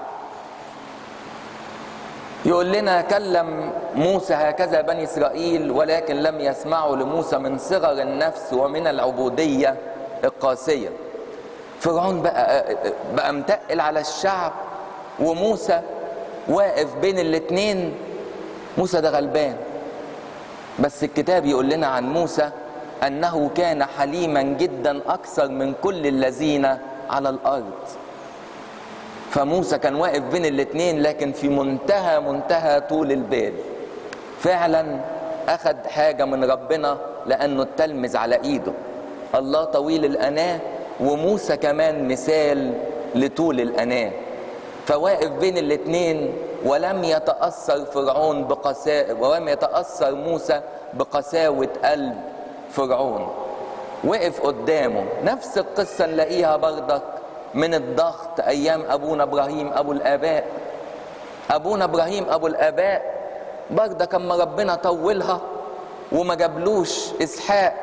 يقول لنا كلم موسى هكذا بني اسرائيل ولكن لم يسمعوا لموسى من صغر النفس ومن العبوديه القاسيه فرعون بقى بقى متقل على الشعب وموسى واقف بين الاتنين موسى ده غلبان بس الكتاب يقول لنا عن موسى انه كان حليما جدا اكثر من كل الذين على الارض فموسى كان واقف بين الاتنين لكن في منتهى منتهى طول البال فعلا اخد حاجة من ربنا لانه التلمذ على ايده الله طويل الاناه وموسى كمان مثال لطول الاناه فواقف بين الاتنين ولم يتأثر فرعون بقساء ولم يتأثر موسى بقساوة قلب فرعون وقف قدامه نفس القصة نلاقيها برضك من الضغط ايام ابونا ابراهيم ابو الاباء ابونا ابراهيم ابو الاباء برضك اما ربنا طولها وما جابلوش اسحاق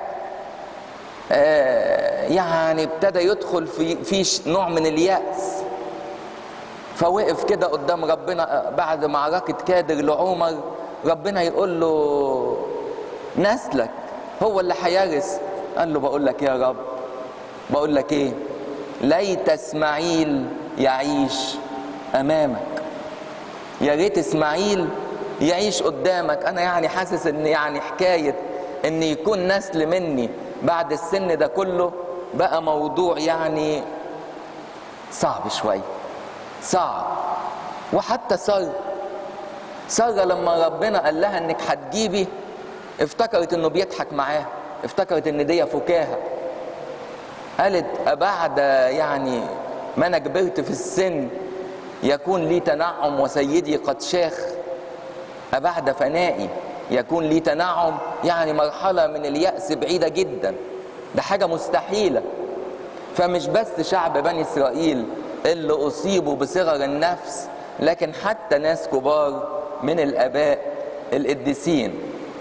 آه يعني ابتدى يدخل في في نوع من اليأس فوقف كده قدام ربنا بعد معركة كادر لعمر ربنا يقول له نسلك هو اللي هيرث قال له بقول لك يا رب بقول لك ايه ليت اسماعيل يعيش امامك يا ريت اسماعيل يعيش قدامك انا يعني حاسس ان يعني حكايه ان يكون نسل مني بعد السن ده كله بقى موضوع يعني صعب شويه صعب وحتى سارة سارة لما ربنا قال لها انك هتجيبي افتكرت انه بيضحك معاها افتكرت ان دي فكاهه قالت أبعد يعني ما أنا كبرت في السن يكون لي تنعم وسيدي قد شاخ أبعد فنائي يكون لي تنعم يعني مرحلة من اليأس بعيدة جدا ده حاجة مستحيلة فمش بس شعب بني إسرائيل اللي أصيبوا بصغر النفس لكن حتى ناس كبار من الآباء القديسين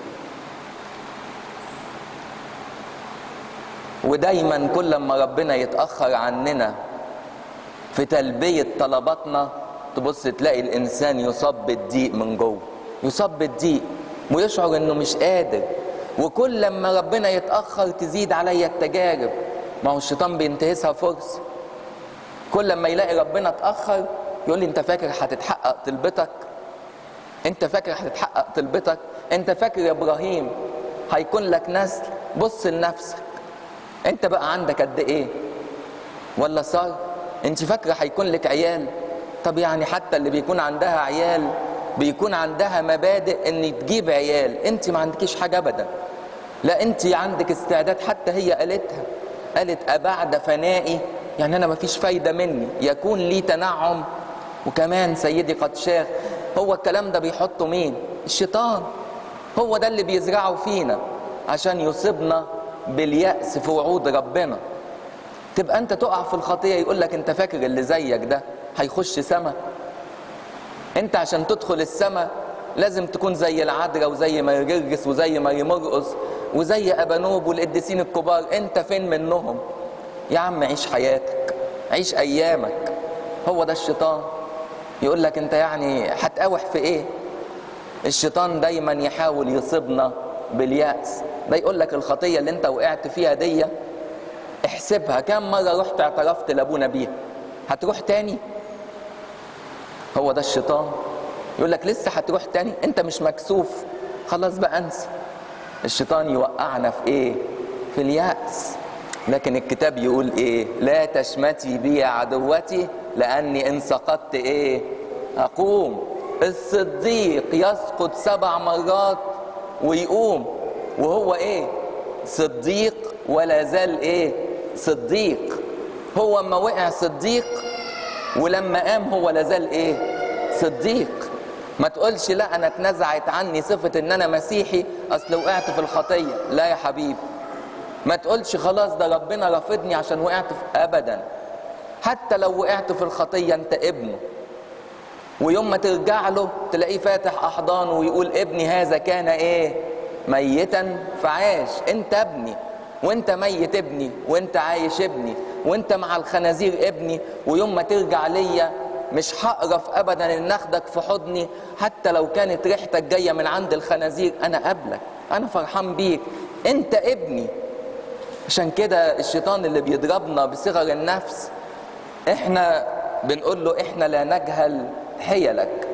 ودايما كل ما ربنا يتأخر عننا في تلبية طلباتنا تبص تلاقي الإنسان يصاب بالضيق من جوه يصاب بالضيق ويشعر إنه مش قادر وكل لما ربنا يتأخر تزيد عليا التجارب ما هو الشيطان بينتهزها فرصة كل لما يلاقي ربنا اتأخر يقول لي أنت فاكر هتتحقق طلبتك أنت فاكر هتتحقق طلبتك أنت فاكر يا إبراهيم هيكون لك نسل بص لنفسك انت بقى عندك قد ايه ولا صار انت فاكره هيكون لك عيال طب يعني حتى اللي بيكون عندها عيال بيكون عندها مبادئ ان تجيب عيال انت ما عندكيش حاجه ابدا لا انت عندك استعداد حتى هي قالتها قالت ابعد فنائي يعني انا ما فيش فايده مني يكون لي تنعم وكمان سيدي قد شاخ هو الكلام ده بيحطه مين الشيطان هو ده اللي بيزرعه فينا عشان يصيبنا باليأس في وعود ربنا تبقى انت تقع في الخطية يقول لك انت فاكر اللي زيك ده هيخش سما انت عشان تدخل السما لازم تكون زي العذراء وزي ما يرجس وزي ما يمرقص وزي ابانوب والقديسين الكبار انت فين منهم يا عم عيش حياتك عيش ايامك هو ده الشيطان يقول لك انت يعني هتقاوح في ايه الشيطان دايما يحاول يصيبنا باليأس ده يقول لك الخطيه اللي انت وقعت فيها دي احسبها كم مره رحت اعترفت لابونا بيها هتروح تاني هو ده الشيطان يقول لك لسه هتروح تاني انت مش مكسوف خلاص بقى انسى الشيطان يوقعنا في ايه في اليأس لكن الكتاب يقول ايه لا تشمتي بي يا عدوتي لاني ان سقطت ايه اقوم الصديق يسقط سبع مرات ويقوم وهو ايه صديق ولا زال ايه صديق هو اما وقع صديق ولما قام هو لازال ايه صديق ما تقولش لا انا اتنزعت عني صفه ان انا مسيحي اصل وقعت في الخطيه لا يا حبيبي ما تقولش خلاص ده ربنا رافضني عشان وقعت في ابدا حتى لو وقعت في الخطيه انت ابنه ويوم ما ترجع له تلاقيه فاتح احضانه ويقول ابني هذا كان ايه ميتا فعاش انت ابني وانت ميت ابني وانت عايش ابني وانت مع الخنازير ابني ويوم ما ترجع ليا مش هقرف ابدا ان اخدك في حضني حتى لو كانت ريحتك جايه من عند الخنازير انا قبلك انا فرحان بيك انت ابني عشان كده الشيطان اللي بيضربنا بصغر النفس احنا بنقول له احنا لا نجهل حيلك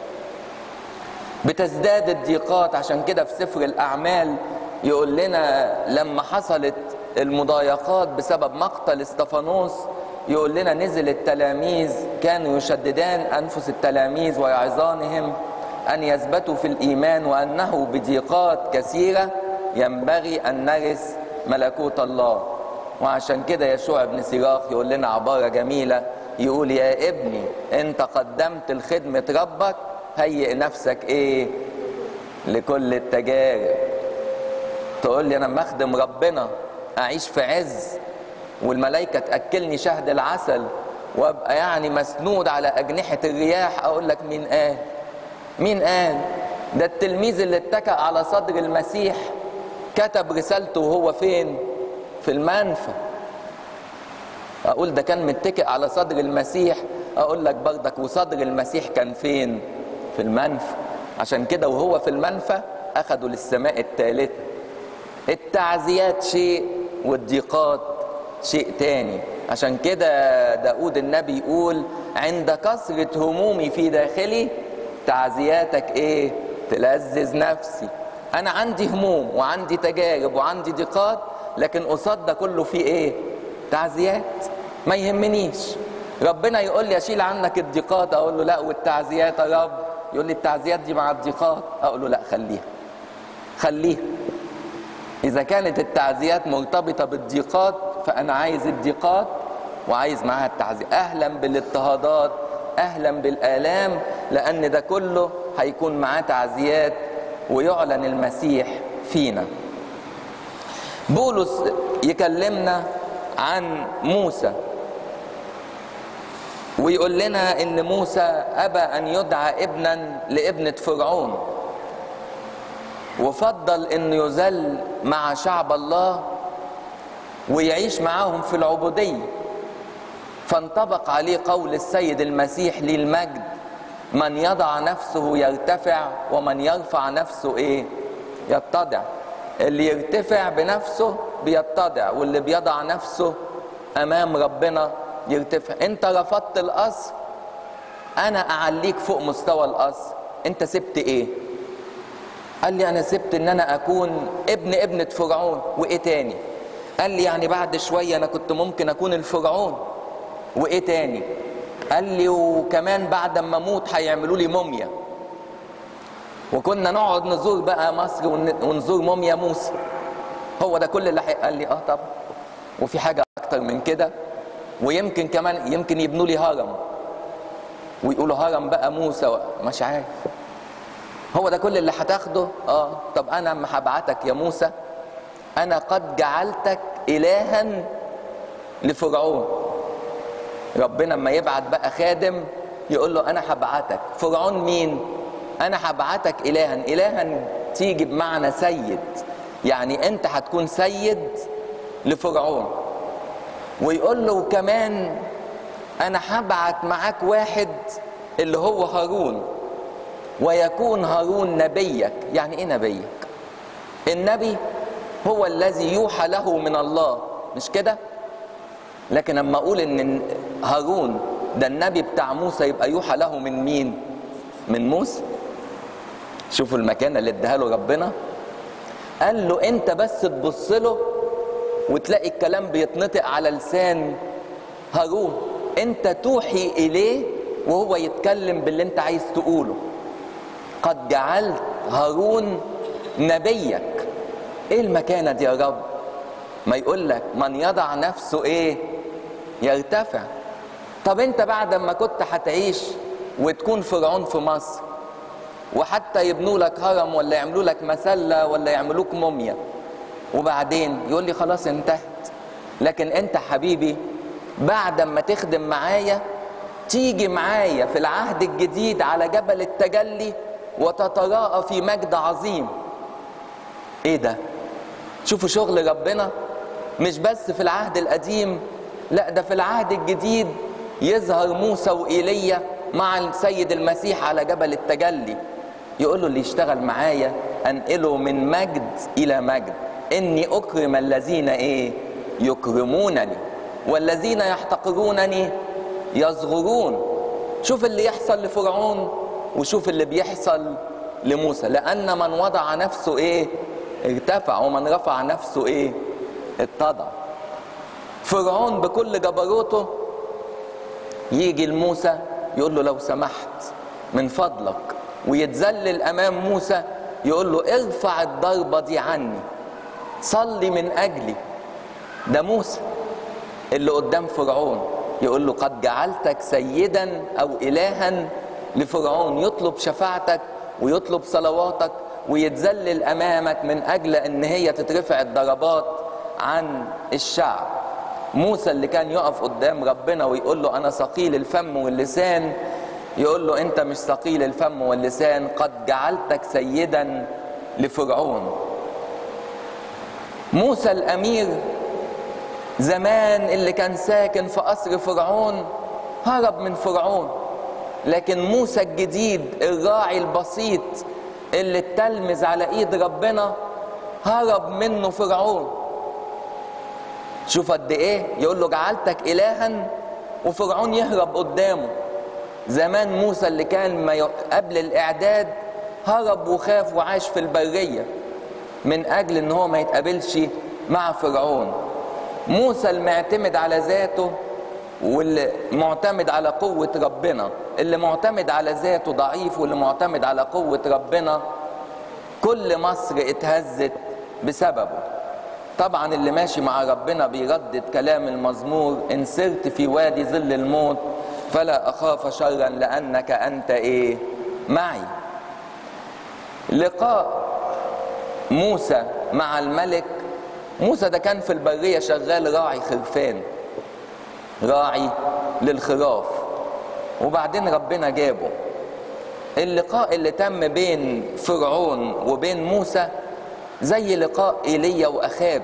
بتزداد الضيقات عشان كده في سفر الاعمال يقول لنا لما حصلت المضايقات بسبب مقتل استفانوس يقول لنا نزل التلاميذ كانوا يشددان انفس التلاميذ ويعظانهم ان يثبتوا في الايمان وانه بضيقات كثيره ينبغي ان نرث ملكوت الله وعشان كده يشوع بن سراخ يقول لنا عباره جميله يقول يا ابني انت قدمت لخدمه ربك هيئ نفسك ايه لكل التجارب تقول لي انا لما اخدم ربنا اعيش في عز والملائكه تاكلني شهد العسل وابقى يعني مسنود على اجنحه الرياح اقول لك مين قال مين قال ده التلميذ اللي اتكأ على صدر المسيح كتب رسالته وهو فين في المنفى اقول ده كان متكئ على صدر المسيح اقول لك برضك وصدر المسيح كان فين في المنفى عشان كده وهو في المنفى اخذوا للسماء الثالثه التعزيات شيء والضيقات شيء تاني عشان كده داود النبي يقول عند كثرة همومي في داخلي تعزياتك ايه تلذذ نفسي انا عندي هموم وعندي تجارب وعندي ضيقات لكن قصاد ده كله فيه ايه تعزيات ما يهمنيش ربنا يقول لي اشيل عنك الضيقات اقول له لا والتعزيات يا رب يقول لي التعزيات دي مع الضيقات اقول له لا خليها خليها اذا كانت التعزيات مرتبطه بالضيقات فانا عايز الضيقات وعايز معاها التعزيه اهلا بالاضطهادات اهلا بالالام لان ده كله هيكون معاه تعزيات ويعلن المسيح فينا بولس يكلمنا عن موسى ويقول لنا ان موسى ابى ان يدعى ابنا لابنه فرعون وفضل انه يذل مع شعب الله ويعيش معاهم في العبوديه فانطبق عليه قول السيد المسيح للمجد من يضع نفسه يرتفع ومن يرفع نفسه ايه يتضع اللي يرتفع بنفسه بيتضع واللي بيضع نفسه امام ربنا يرتفع انت رفضت القصر انا اعليك فوق مستوى القصر انت سبت ايه قال لي انا سبت ان انا اكون ابن ابنة فرعون وايه تاني قال لي يعني بعد شوية انا كنت ممكن اكون الفرعون وايه تاني قال لي وكمان بعد ما اموت هيعملوا لي موميا وكنا نقعد نزور بقى مصر ونزور موميا موسى هو ده كل اللي قال لي اه طبعا وفي حاجه اكتر من كده ويمكن كمان يمكن يبنوا لي هرم ويقولوا هرم بقى موسى مش عارف هو ده كل اللي هتاخده اه طب انا اما هبعتك يا موسى انا قد جعلتك الها لفرعون ربنا اما يبعت بقى خادم يقول له انا هبعتك فرعون مين انا هبعتك الها الها تيجي بمعنى سيد يعني انت هتكون سيد لفرعون ويقول له كمان انا هبعت معاك واحد اللي هو هارون ويكون هارون نبيك يعني ايه نبيك النبي هو الذي يوحى له من الله مش كده لكن اما اقول ان هارون ده النبي بتاع موسى يبقى يوحى له من مين من موسى شوفوا المكانه اللي اداها له ربنا قال له انت بس تبص له وتلاقي الكلام بيتنطق على لسان هارون انت توحي اليه وهو يتكلم باللي انت عايز تقوله قد جعلت هارون نبيك ايه المكانه دي يا رب ما يقول لك من يضع نفسه ايه يرتفع طب انت بعد ما كنت هتعيش وتكون فرعون في مصر وحتى يبنوا لك هرم ولا يعملوا لك مسله ولا يعملوك موميا وبعدين يقول لي خلاص انتهت لكن انت حبيبي بعد ما تخدم معايا تيجي معايا في العهد الجديد على جبل التجلي وتتراءى في مجد عظيم ايه ده شوفوا شغل ربنا مش بس في العهد القديم لا ده في العهد الجديد يظهر موسى وإيليا مع السيد المسيح على جبل التجلي يقول له اللي يشتغل معايا انقله من مجد الى مجد اني اكرم الذين ايه يكرمونني والذين يحتقرونني يصغرون شوف اللي يحصل لفرعون وشوف اللي بيحصل لموسى لان من وضع نفسه ايه ارتفع ومن رفع نفسه ايه اتضع فرعون بكل جبروته يجي لموسى يقول له لو سمحت من فضلك ويتذلل امام موسى يقول له ارفع الضربه دي عني صلي من اجلي ده موسى اللي قدام فرعون يقول له قد جعلتك سيدا او الها لفرعون يطلب شفاعتك ويطلب صلواتك ويتذلل امامك من اجل ان هي تترفع الضربات عن الشعب موسى اللي كان يقف قدام ربنا ويقول له انا ثقيل الفم واللسان يقول له انت مش ثقيل الفم واللسان قد جعلتك سيدا لفرعون موسى الامير زمان اللي كان ساكن في قصر فرعون هرب من فرعون لكن موسى الجديد الراعي البسيط اللي اتلمذ على ايد ربنا هرب منه فرعون شوف قد ايه يقول له جعلتك الها وفرعون يهرب قدامه زمان موسى اللي كان ما ي... قبل الاعداد هرب وخاف وعاش في البريه من اجل ان هو ما يتقابلش مع فرعون موسى المعتمد على ذاته واللي معتمد على قوة ربنا اللي معتمد على ذاته ضعيف واللي معتمد على قوة ربنا كل مصر اتهزت بسببه طبعا اللي ماشي مع ربنا بيردد كلام المزمور ان سرت في وادي ظل الموت فلا اخاف شرا لانك انت ايه معي لقاء موسى مع الملك موسى ده كان في البريه شغال راعي خرفان راعي للخراف وبعدين ربنا جابه اللقاء اللي تم بين فرعون وبين موسى زي لقاء ايليا واخاب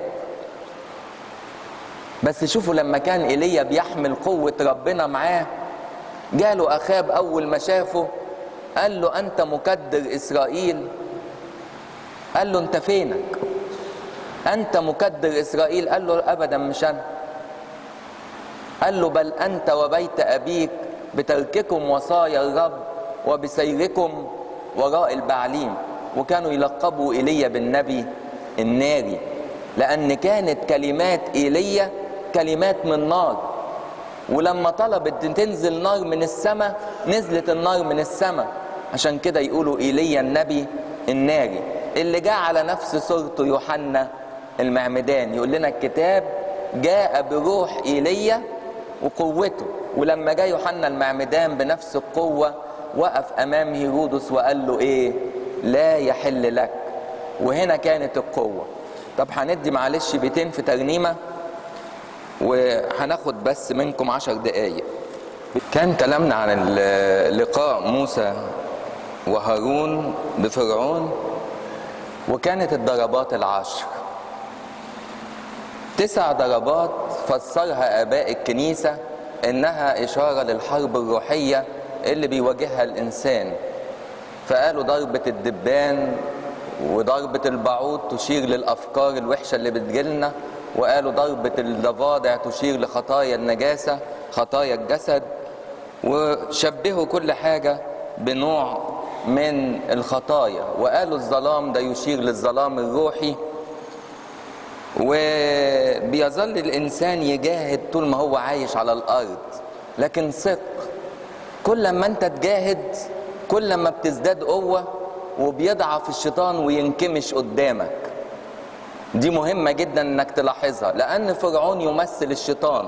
بس شوفوا لما كان ايليا بيحمل قوه ربنا معاه جاله اخاب اول ما شافه قال له انت مكدر اسرائيل قال له انت فينك انت مكدر اسرائيل قال له ابدا مش انا قال له بل انت وبيت ابيك بترككم وصايا الرب وبسيركم وراء البعليم وكانوا يلقبوا ايليا بالنبي الناري لان كانت كلمات ايليا كلمات من نار ولما طلبت تنزل نار من السماء نزلت النار من السماء عشان كده يقولوا ايليا النبي الناري اللي جاء على نفس صورته يوحنا المعمدان يقول لنا الكتاب جاء بروح ايليا وقوته ولما جاء يوحنا المعمدان بنفس القوه وقف امام هيرودس وقال له ايه لا يحل لك وهنا كانت القوه طب هندي معلش بيتين في ترنيمه وهناخد بس منكم عشر دقايق كان كلامنا عن لقاء موسى وهارون بفرعون وكانت الضربات العشر تسع ضربات فسرها اباء الكنيسه انها اشاره للحرب الروحيه اللي بيواجهها الانسان فقالوا ضربه الدبان وضربة البعوض تشير للأفكار الوحشة اللي بتجيلنا وقالوا ضربة الضفادع تشير لخطايا النجاسة خطايا الجسد وشبهوا كل حاجة بنوع من الخطايا وقالوا الظلام ده يشير للظلام الروحي وبيظل الإنسان يجاهد طول ما هو عايش على الأرض لكن ثق كل ما أنت تجاهد كل ما بتزداد قوة وبيضعف الشيطان وينكمش قدامك دي مهمة جدا انك تلاحظها لان فرعون يمثل الشيطان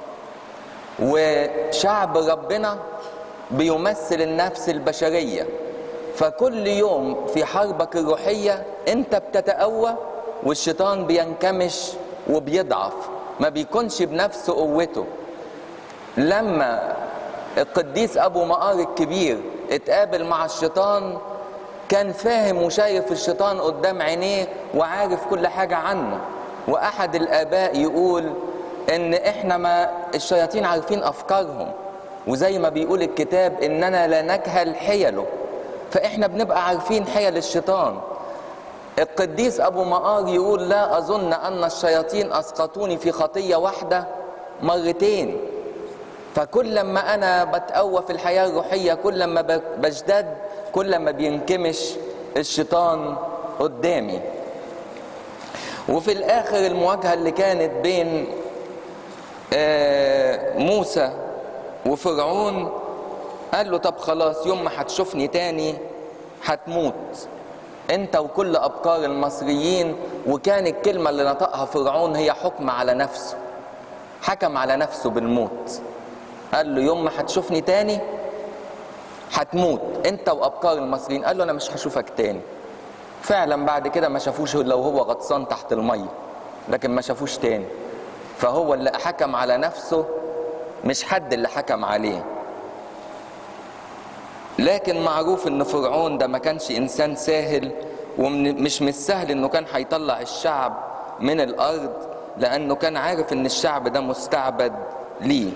وشعب ربنا بيمثل النفس البشرية فكل يوم في حربك الروحية انت بتتقوى والشيطان بينكمش وبيضعف ما بيكونش بنفس قوته لما القديس ابو مقار الكبير اتقابل مع الشيطان كان فاهم وشايف الشيطان قدام عينيه وعارف كل حاجة عنه وأحد الآباء يقول إن إحنا ما الشياطين عارفين أفكارهم وزي ما بيقول الكتاب إننا لا نجهل حيله فإحنا بنبقى عارفين حيل الشيطان القديس أبو مقار يقول لا أظن أن الشياطين أسقطوني في خطية واحدة مرتين فكل ما أنا بتقوى في الحياة الروحية كل ما بجدد كل ما بينكمش الشيطان قدامي وفي الاخر المواجهه اللي كانت بين موسى وفرعون قال له طب خلاص يوم ما هتشوفني تاني هتموت انت وكل ابكار المصريين وكان الكلمه اللي نطقها فرعون هي حكم على نفسه حكم على نفسه بالموت قال له يوم ما هتشوفني تاني هتموت انت وابكار المصريين قال له انا مش هشوفك تاني فعلا بعد كده ما شافوش لو هو غطسان تحت الميه لكن ما شافوش تاني فهو اللي حكم على نفسه مش حد اللي حكم عليه لكن معروف ان فرعون ده ما كانش انسان ساهل ومش مش سهل انه كان هيطلع الشعب من الارض لانه كان عارف ان الشعب ده مستعبد ليه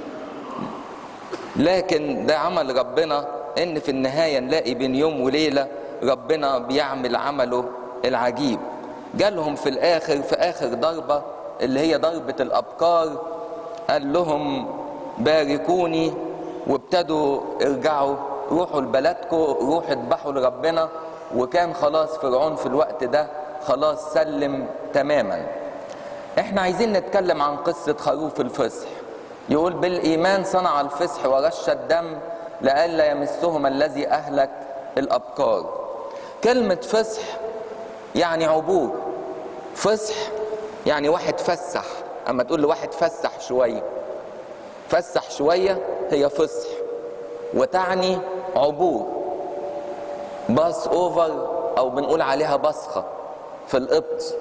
لكن ده عمل ربنا ان في النهايه نلاقي بين يوم وليله ربنا بيعمل عمله العجيب جالهم في الاخر في اخر ضربه اللي هي ضربه الابكار قال لهم باركوني وابتدوا ارجعوا روحوا لبلدكم روحوا اذبحوا لربنا وكان خلاص فرعون في الوقت ده خلاص سلم تماما احنا عايزين نتكلم عن قصه خروف الفصح يقول بالايمان صنع الفصح ورش الدم لئلا يمسهم الذي اهلك الابكار كلمه فصح يعني عبور فصح يعني واحد فسح اما تقول لواحد فسح شويه فسح شويه هي فصح وتعني عبور باس اوفر او بنقول عليها بصخه في القبط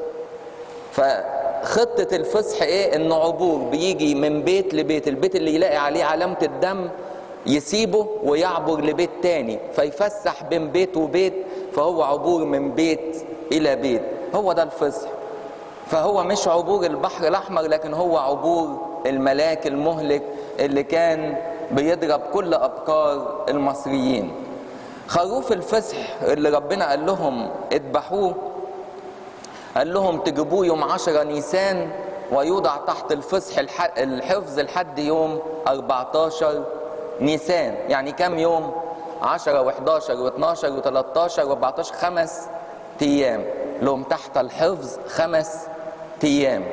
فخطه الفصح ايه انه عبور بيجي من بيت لبيت البيت اللي يلاقي عليه علامه الدم يسيبه ويعبر لبيت تاني فيفسح بين بيت وبيت فهو عبور من بيت الى بيت هو ده الفصح فهو مش عبور البحر الاحمر لكن هو عبور الملاك المهلك اللي كان بيضرب كل ابكار المصريين خروف الفصح اللي ربنا قال لهم اذبحوه قال لهم تجيبوه يوم عشرة نيسان ويوضع تحت الفصح الحفظ لحد يوم 14 نيسان يعني كم يوم 10 و11 و12 و13 و14 خمس ايام لهم تحت الحفظ خمس ايام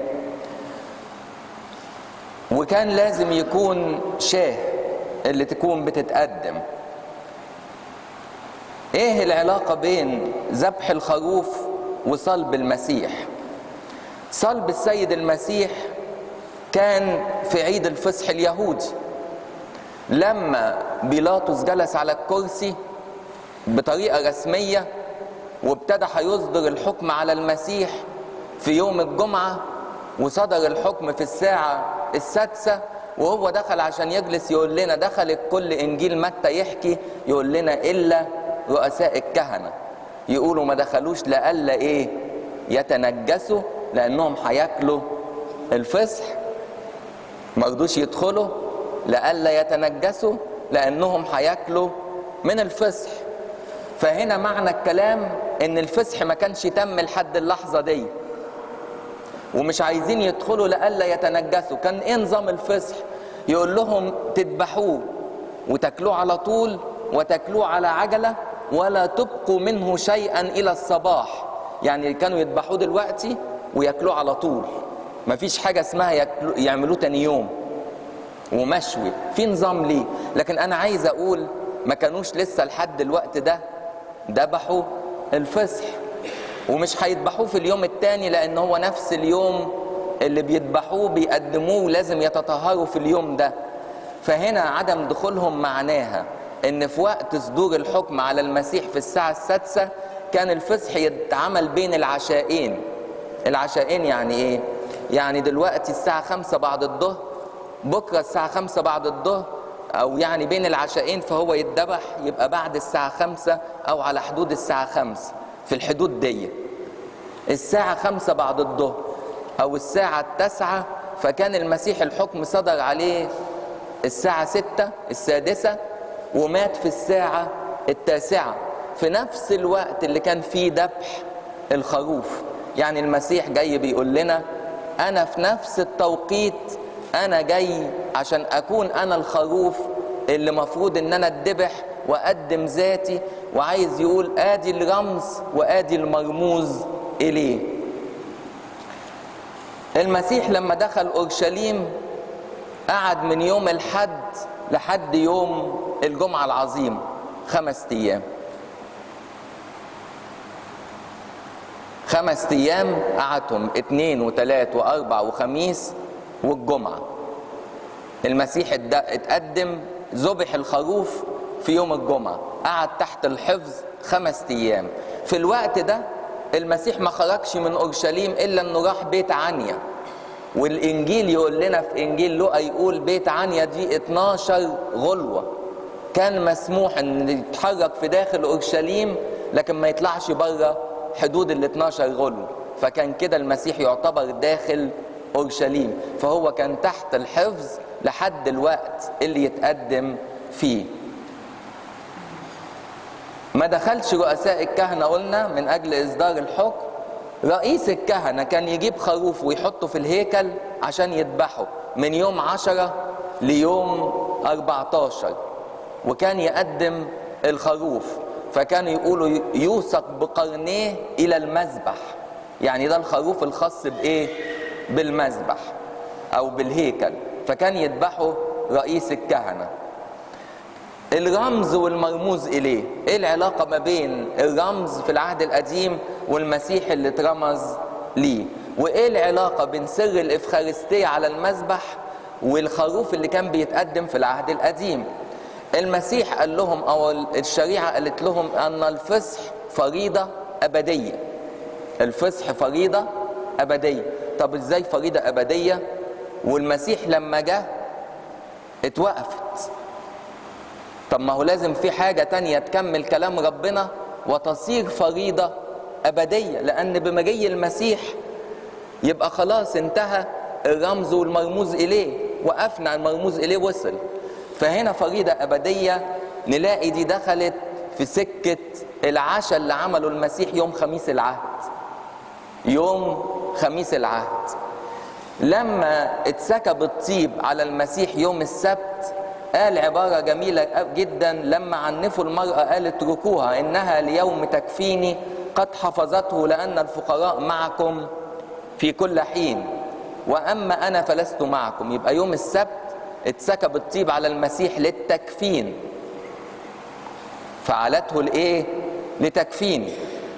وكان لازم يكون شاه اللي تكون بتتقدم ايه العلاقة بين ذبح الخروف وصلب المسيح صلب السيد المسيح كان في عيد الفصح اليهودي لما بيلاطس جلس على الكرسي بطريقة رسمية وابتدى هيصدر الحكم على المسيح في يوم الجمعة وصدر الحكم في الساعة السادسة وهو دخل عشان يجلس يقول لنا دخل الكل إنجيل متى يحكي يقول لنا إلا رؤساء الكهنة يقولوا ما دخلوش لألا إيه يتنجسوا لأنهم هياكلوا الفصح ما رضوش يدخلوا لألا يتنجسوا لأنهم هياكلوا من الفصح فهنا معنى الكلام ان الفصح ما كانش تم لحد اللحظه دي ومش عايزين يدخلوا لئلا يتنجسوا كان ايه نظام الفصح يقول لهم تذبحوه وتاكلوه على طول وتاكلوه على عجله ولا تبقوا منه شيئا الى الصباح يعني كانوا يذبحوه دلوقتي وياكلوه على طول مفيش حاجه اسمها ياكلو يعملوه تاني يوم ومشوي في نظام ليه لكن انا عايز اقول ما كانوش لسه لحد الوقت ده ذبحوا الفصح ومش هيذبحوه في اليوم التاني لان هو نفس اليوم اللي بيذبحوه بيقدموه لازم يتطهروا في اليوم ده فهنا عدم دخولهم معناها ان في وقت صدور الحكم على المسيح في الساعة السادسة كان الفصح يتعمل بين العشاءين العشاءين يعني ايه يعني دلوقتي الساعة خمسة بعد الظهر بكرة الساعة خمسة بعد الظهر أو يعني بين العشاءين فهو يتذبح يبقى بعد الساعة خمسة أو على حدود الساعة خمسة في الحدود دي الساعة خمسة بعد الظهر أو الساعة التاسعة فكان المسيح الحكم صدر عليه الساعة ستة السادسة ومات في الساعة التاسعة في نفس الوقت اللي كان فيه ذبح الخروف يعني المسيح جاي بيقول لنا أنا في نفس التوقيت أنا جاي عشان أكون أنا الخروف اللي مفروض إن أنا أتذبح وأقدم ذاتي وعايز يقول آدي الرمز وآدي المرموز إليه المسيح لما دخل أورشليم قعد من يوم الحد لحد يوم الجمعة العظيم خمس أيام خمس أيام قعدهم اتنين وتلات وأربع وخميس والجمعة المسيح اتقدم ذبح الخروف في يوم الجمعة قعد تحت الحفظ خمس أيام في الوقت ده المسيح ما خرجش من أورشليم إلا أنه راح بيت عنيا والإنجيل يقول لنا في إنجيل لوقا يقول بيت عنيا دي 12 غلوة كان مسموح أن يتحرك في داخل أورشليم لكن ما يطلعش بره حدود ال 12 غلو فكان كده المسيح يعتبر داخل اورشليم فهو كان تحت الحفظ لحد الوقت اللي يتقدم فيه ما دخلش رؤساء الكهنه قلنا من اجل اصدار الحكم رئيس الكهنه كان يجيب خروف ويحطه في الهيكل عشان يذبحه من يوم عشرة ليوم 14 وكان يقدم الخروف فكانوا يقولوا يوثق بقرنيه الى المذبح يعني ده الخروف الخاص بايه بالمذبح او بالهيكل فكان يذبحه رئيس الكهنه الرمز والمرموز اليه ايه العلاقه ما بين الرمز في العهد القديم والمسيح اللي اترمز ليه وايه العلاقه بين سر الافخارستيه على المذبح والخروف اللي كان بيتقدم في العهد القديم المسيح قال لهم او الشريعه قالت لهم ان الفصح فريضه ابديه الفصح فريضه ابديه طب ازاي فريضه ابديه والمسيح لما جه اتوقفت طب ما هو لازم في حاجه تانية تكمل كلام ربنا وتصير فريضه ابديه لان بمجيء المسيح يبقى خلاص انتهى الرمز والمرموز اليه وقفنا المرموز اليه وصل فهنا فريضة أبدية نلاقي دي دخلت في سكة العشاء اللي عمله المسيح يوم خميس العهد يوم خميس العهد لما اتسكب الطيب على المسيح يوم السبت قال عبارة جميلة جدا لما عنفوا المرأة قال اتركوها إنها ليوم تكفيني قد حفظته لأن الفقراء معكم في كل حين وأما أنا فلست معكم يبقى يوم السبت اتسكب الطيب على المسيح للتكفين فعلته لايه لتكفين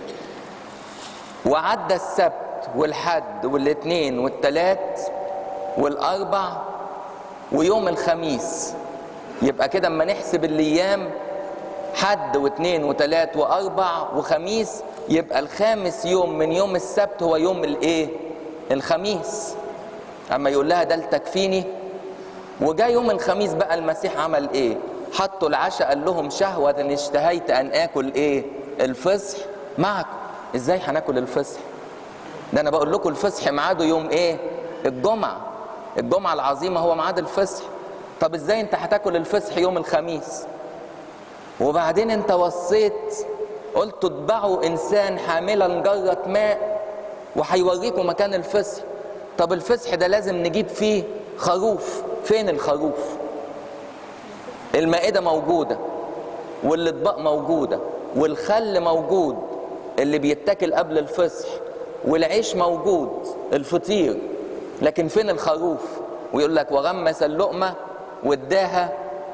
وعدى السبت والحد والاثنين والتلات والاربع ويوم الخميس يبقى كده اما نحسب الايام حد واثنين وثلاث واربع وخميس يبقى الخامس يوم من يوم السبت هو يوم الايه الخميس اما يقول لها ده التكفيني وجاء يوم الخميس بقى المسيح عمل ايه حطوا العشاء قال لهم شهوة إن اشتهيت أن آكل إيه الفصح معكم إزاي هناكل الفصح ده أنا بقول لكم الفصح ميعاده يوم إيه الجمعة الجمعة العظيمة هو ميعاد الفصح طب إزاي أنت هتاكل الفصح يوم الخميس وبعدين أنت وصيت قلت اتبعوا انسان حاملا جرة ماء وهيوريكم مكان الفصح طب الفصح ده لازم نجيب فيه خروف فين الخروف المائدة موجودة والاطباق موجودة والخل موجود اللي بيتاكل قبل الفصح والعيش موجود الفطير لكن فين الخروف ويقول لك وغمس اللقمة واداها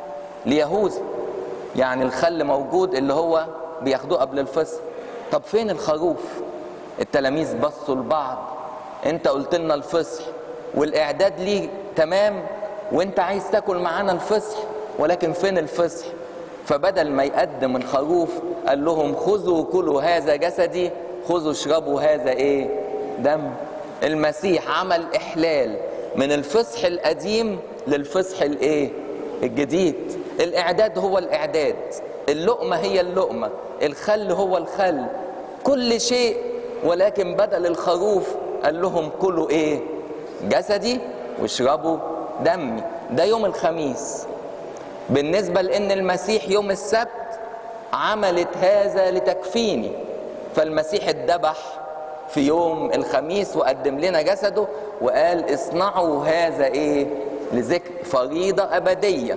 ليهوذا يعني الخل موجود اللي هو بياخدوه قبل الفصح طب فين الخروف التلاميذ بصوا لبعض انت قلت لنا الفصح والاعداد ليه تمام وانت عايز تاكل معانا الفصح ولكن فين الفصح فبدل ما يقدم الخروف قال لهم خذوا كلوا هذا جسدي خذوا اشربوا هذا ايه دم المسيح عمل احلال من الفصح القديم للفصح الايه الجديد الاعداد هو الاعداد اللقمه هي اللقمه الخل هو الخل كل شيء ولكن بدل الخروف قال لهم كلوا ايه جسدي واشربوا دمي ده يوم الخميس بالنسبة لأن المسيح يوم السبت عملت هذا لتكفيني فالمسيح اتذبح في يوم الخميس وقدم لنا جسده وقال اصنعوا هذا ايه لذكر فريضة أبدية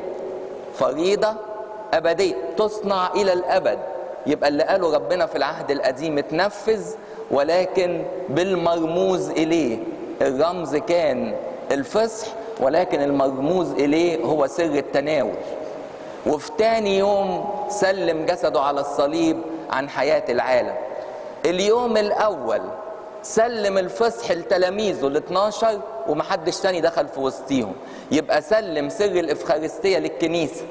فريضة أبدية تصنع إلى الأبد يبقى اللي قاله ربنا في العهد القديم اتنفذ ولكن بالمرموز إليه الرمز كان الفصح ولكن المرموز إليه هو سر التناول وفي تاني يوم سلم جسده على الصليب عن حياة العالم اليوم الأول سلم الفصح لتلاميذه ال 12 ومحدش تاني دخل في وسطيهم يبقى سلم سر الإفخارستية للكنيسة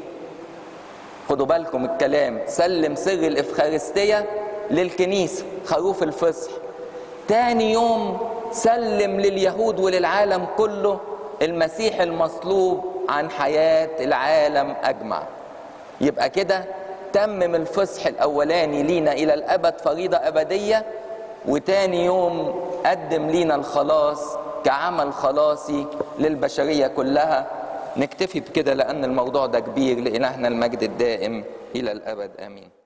خدوا بالكم الكلام سلم سر الإفخارستية للكنيسة خروف الفصح تاني يوم سلم لليهود وللعالم كله المسيح المصلوب عن حياة العالم أجمع يبقى كده تمم الفصح الأولاني لينا إلى الأبد فريضة أبدية وتاني يوم قدم لينا الخلاص كعمل خلاصي للبشرية كلها نكتفي بكده لأن الموضوع ده كبير لإلهنا المجد الدائم إلى الأبد آمين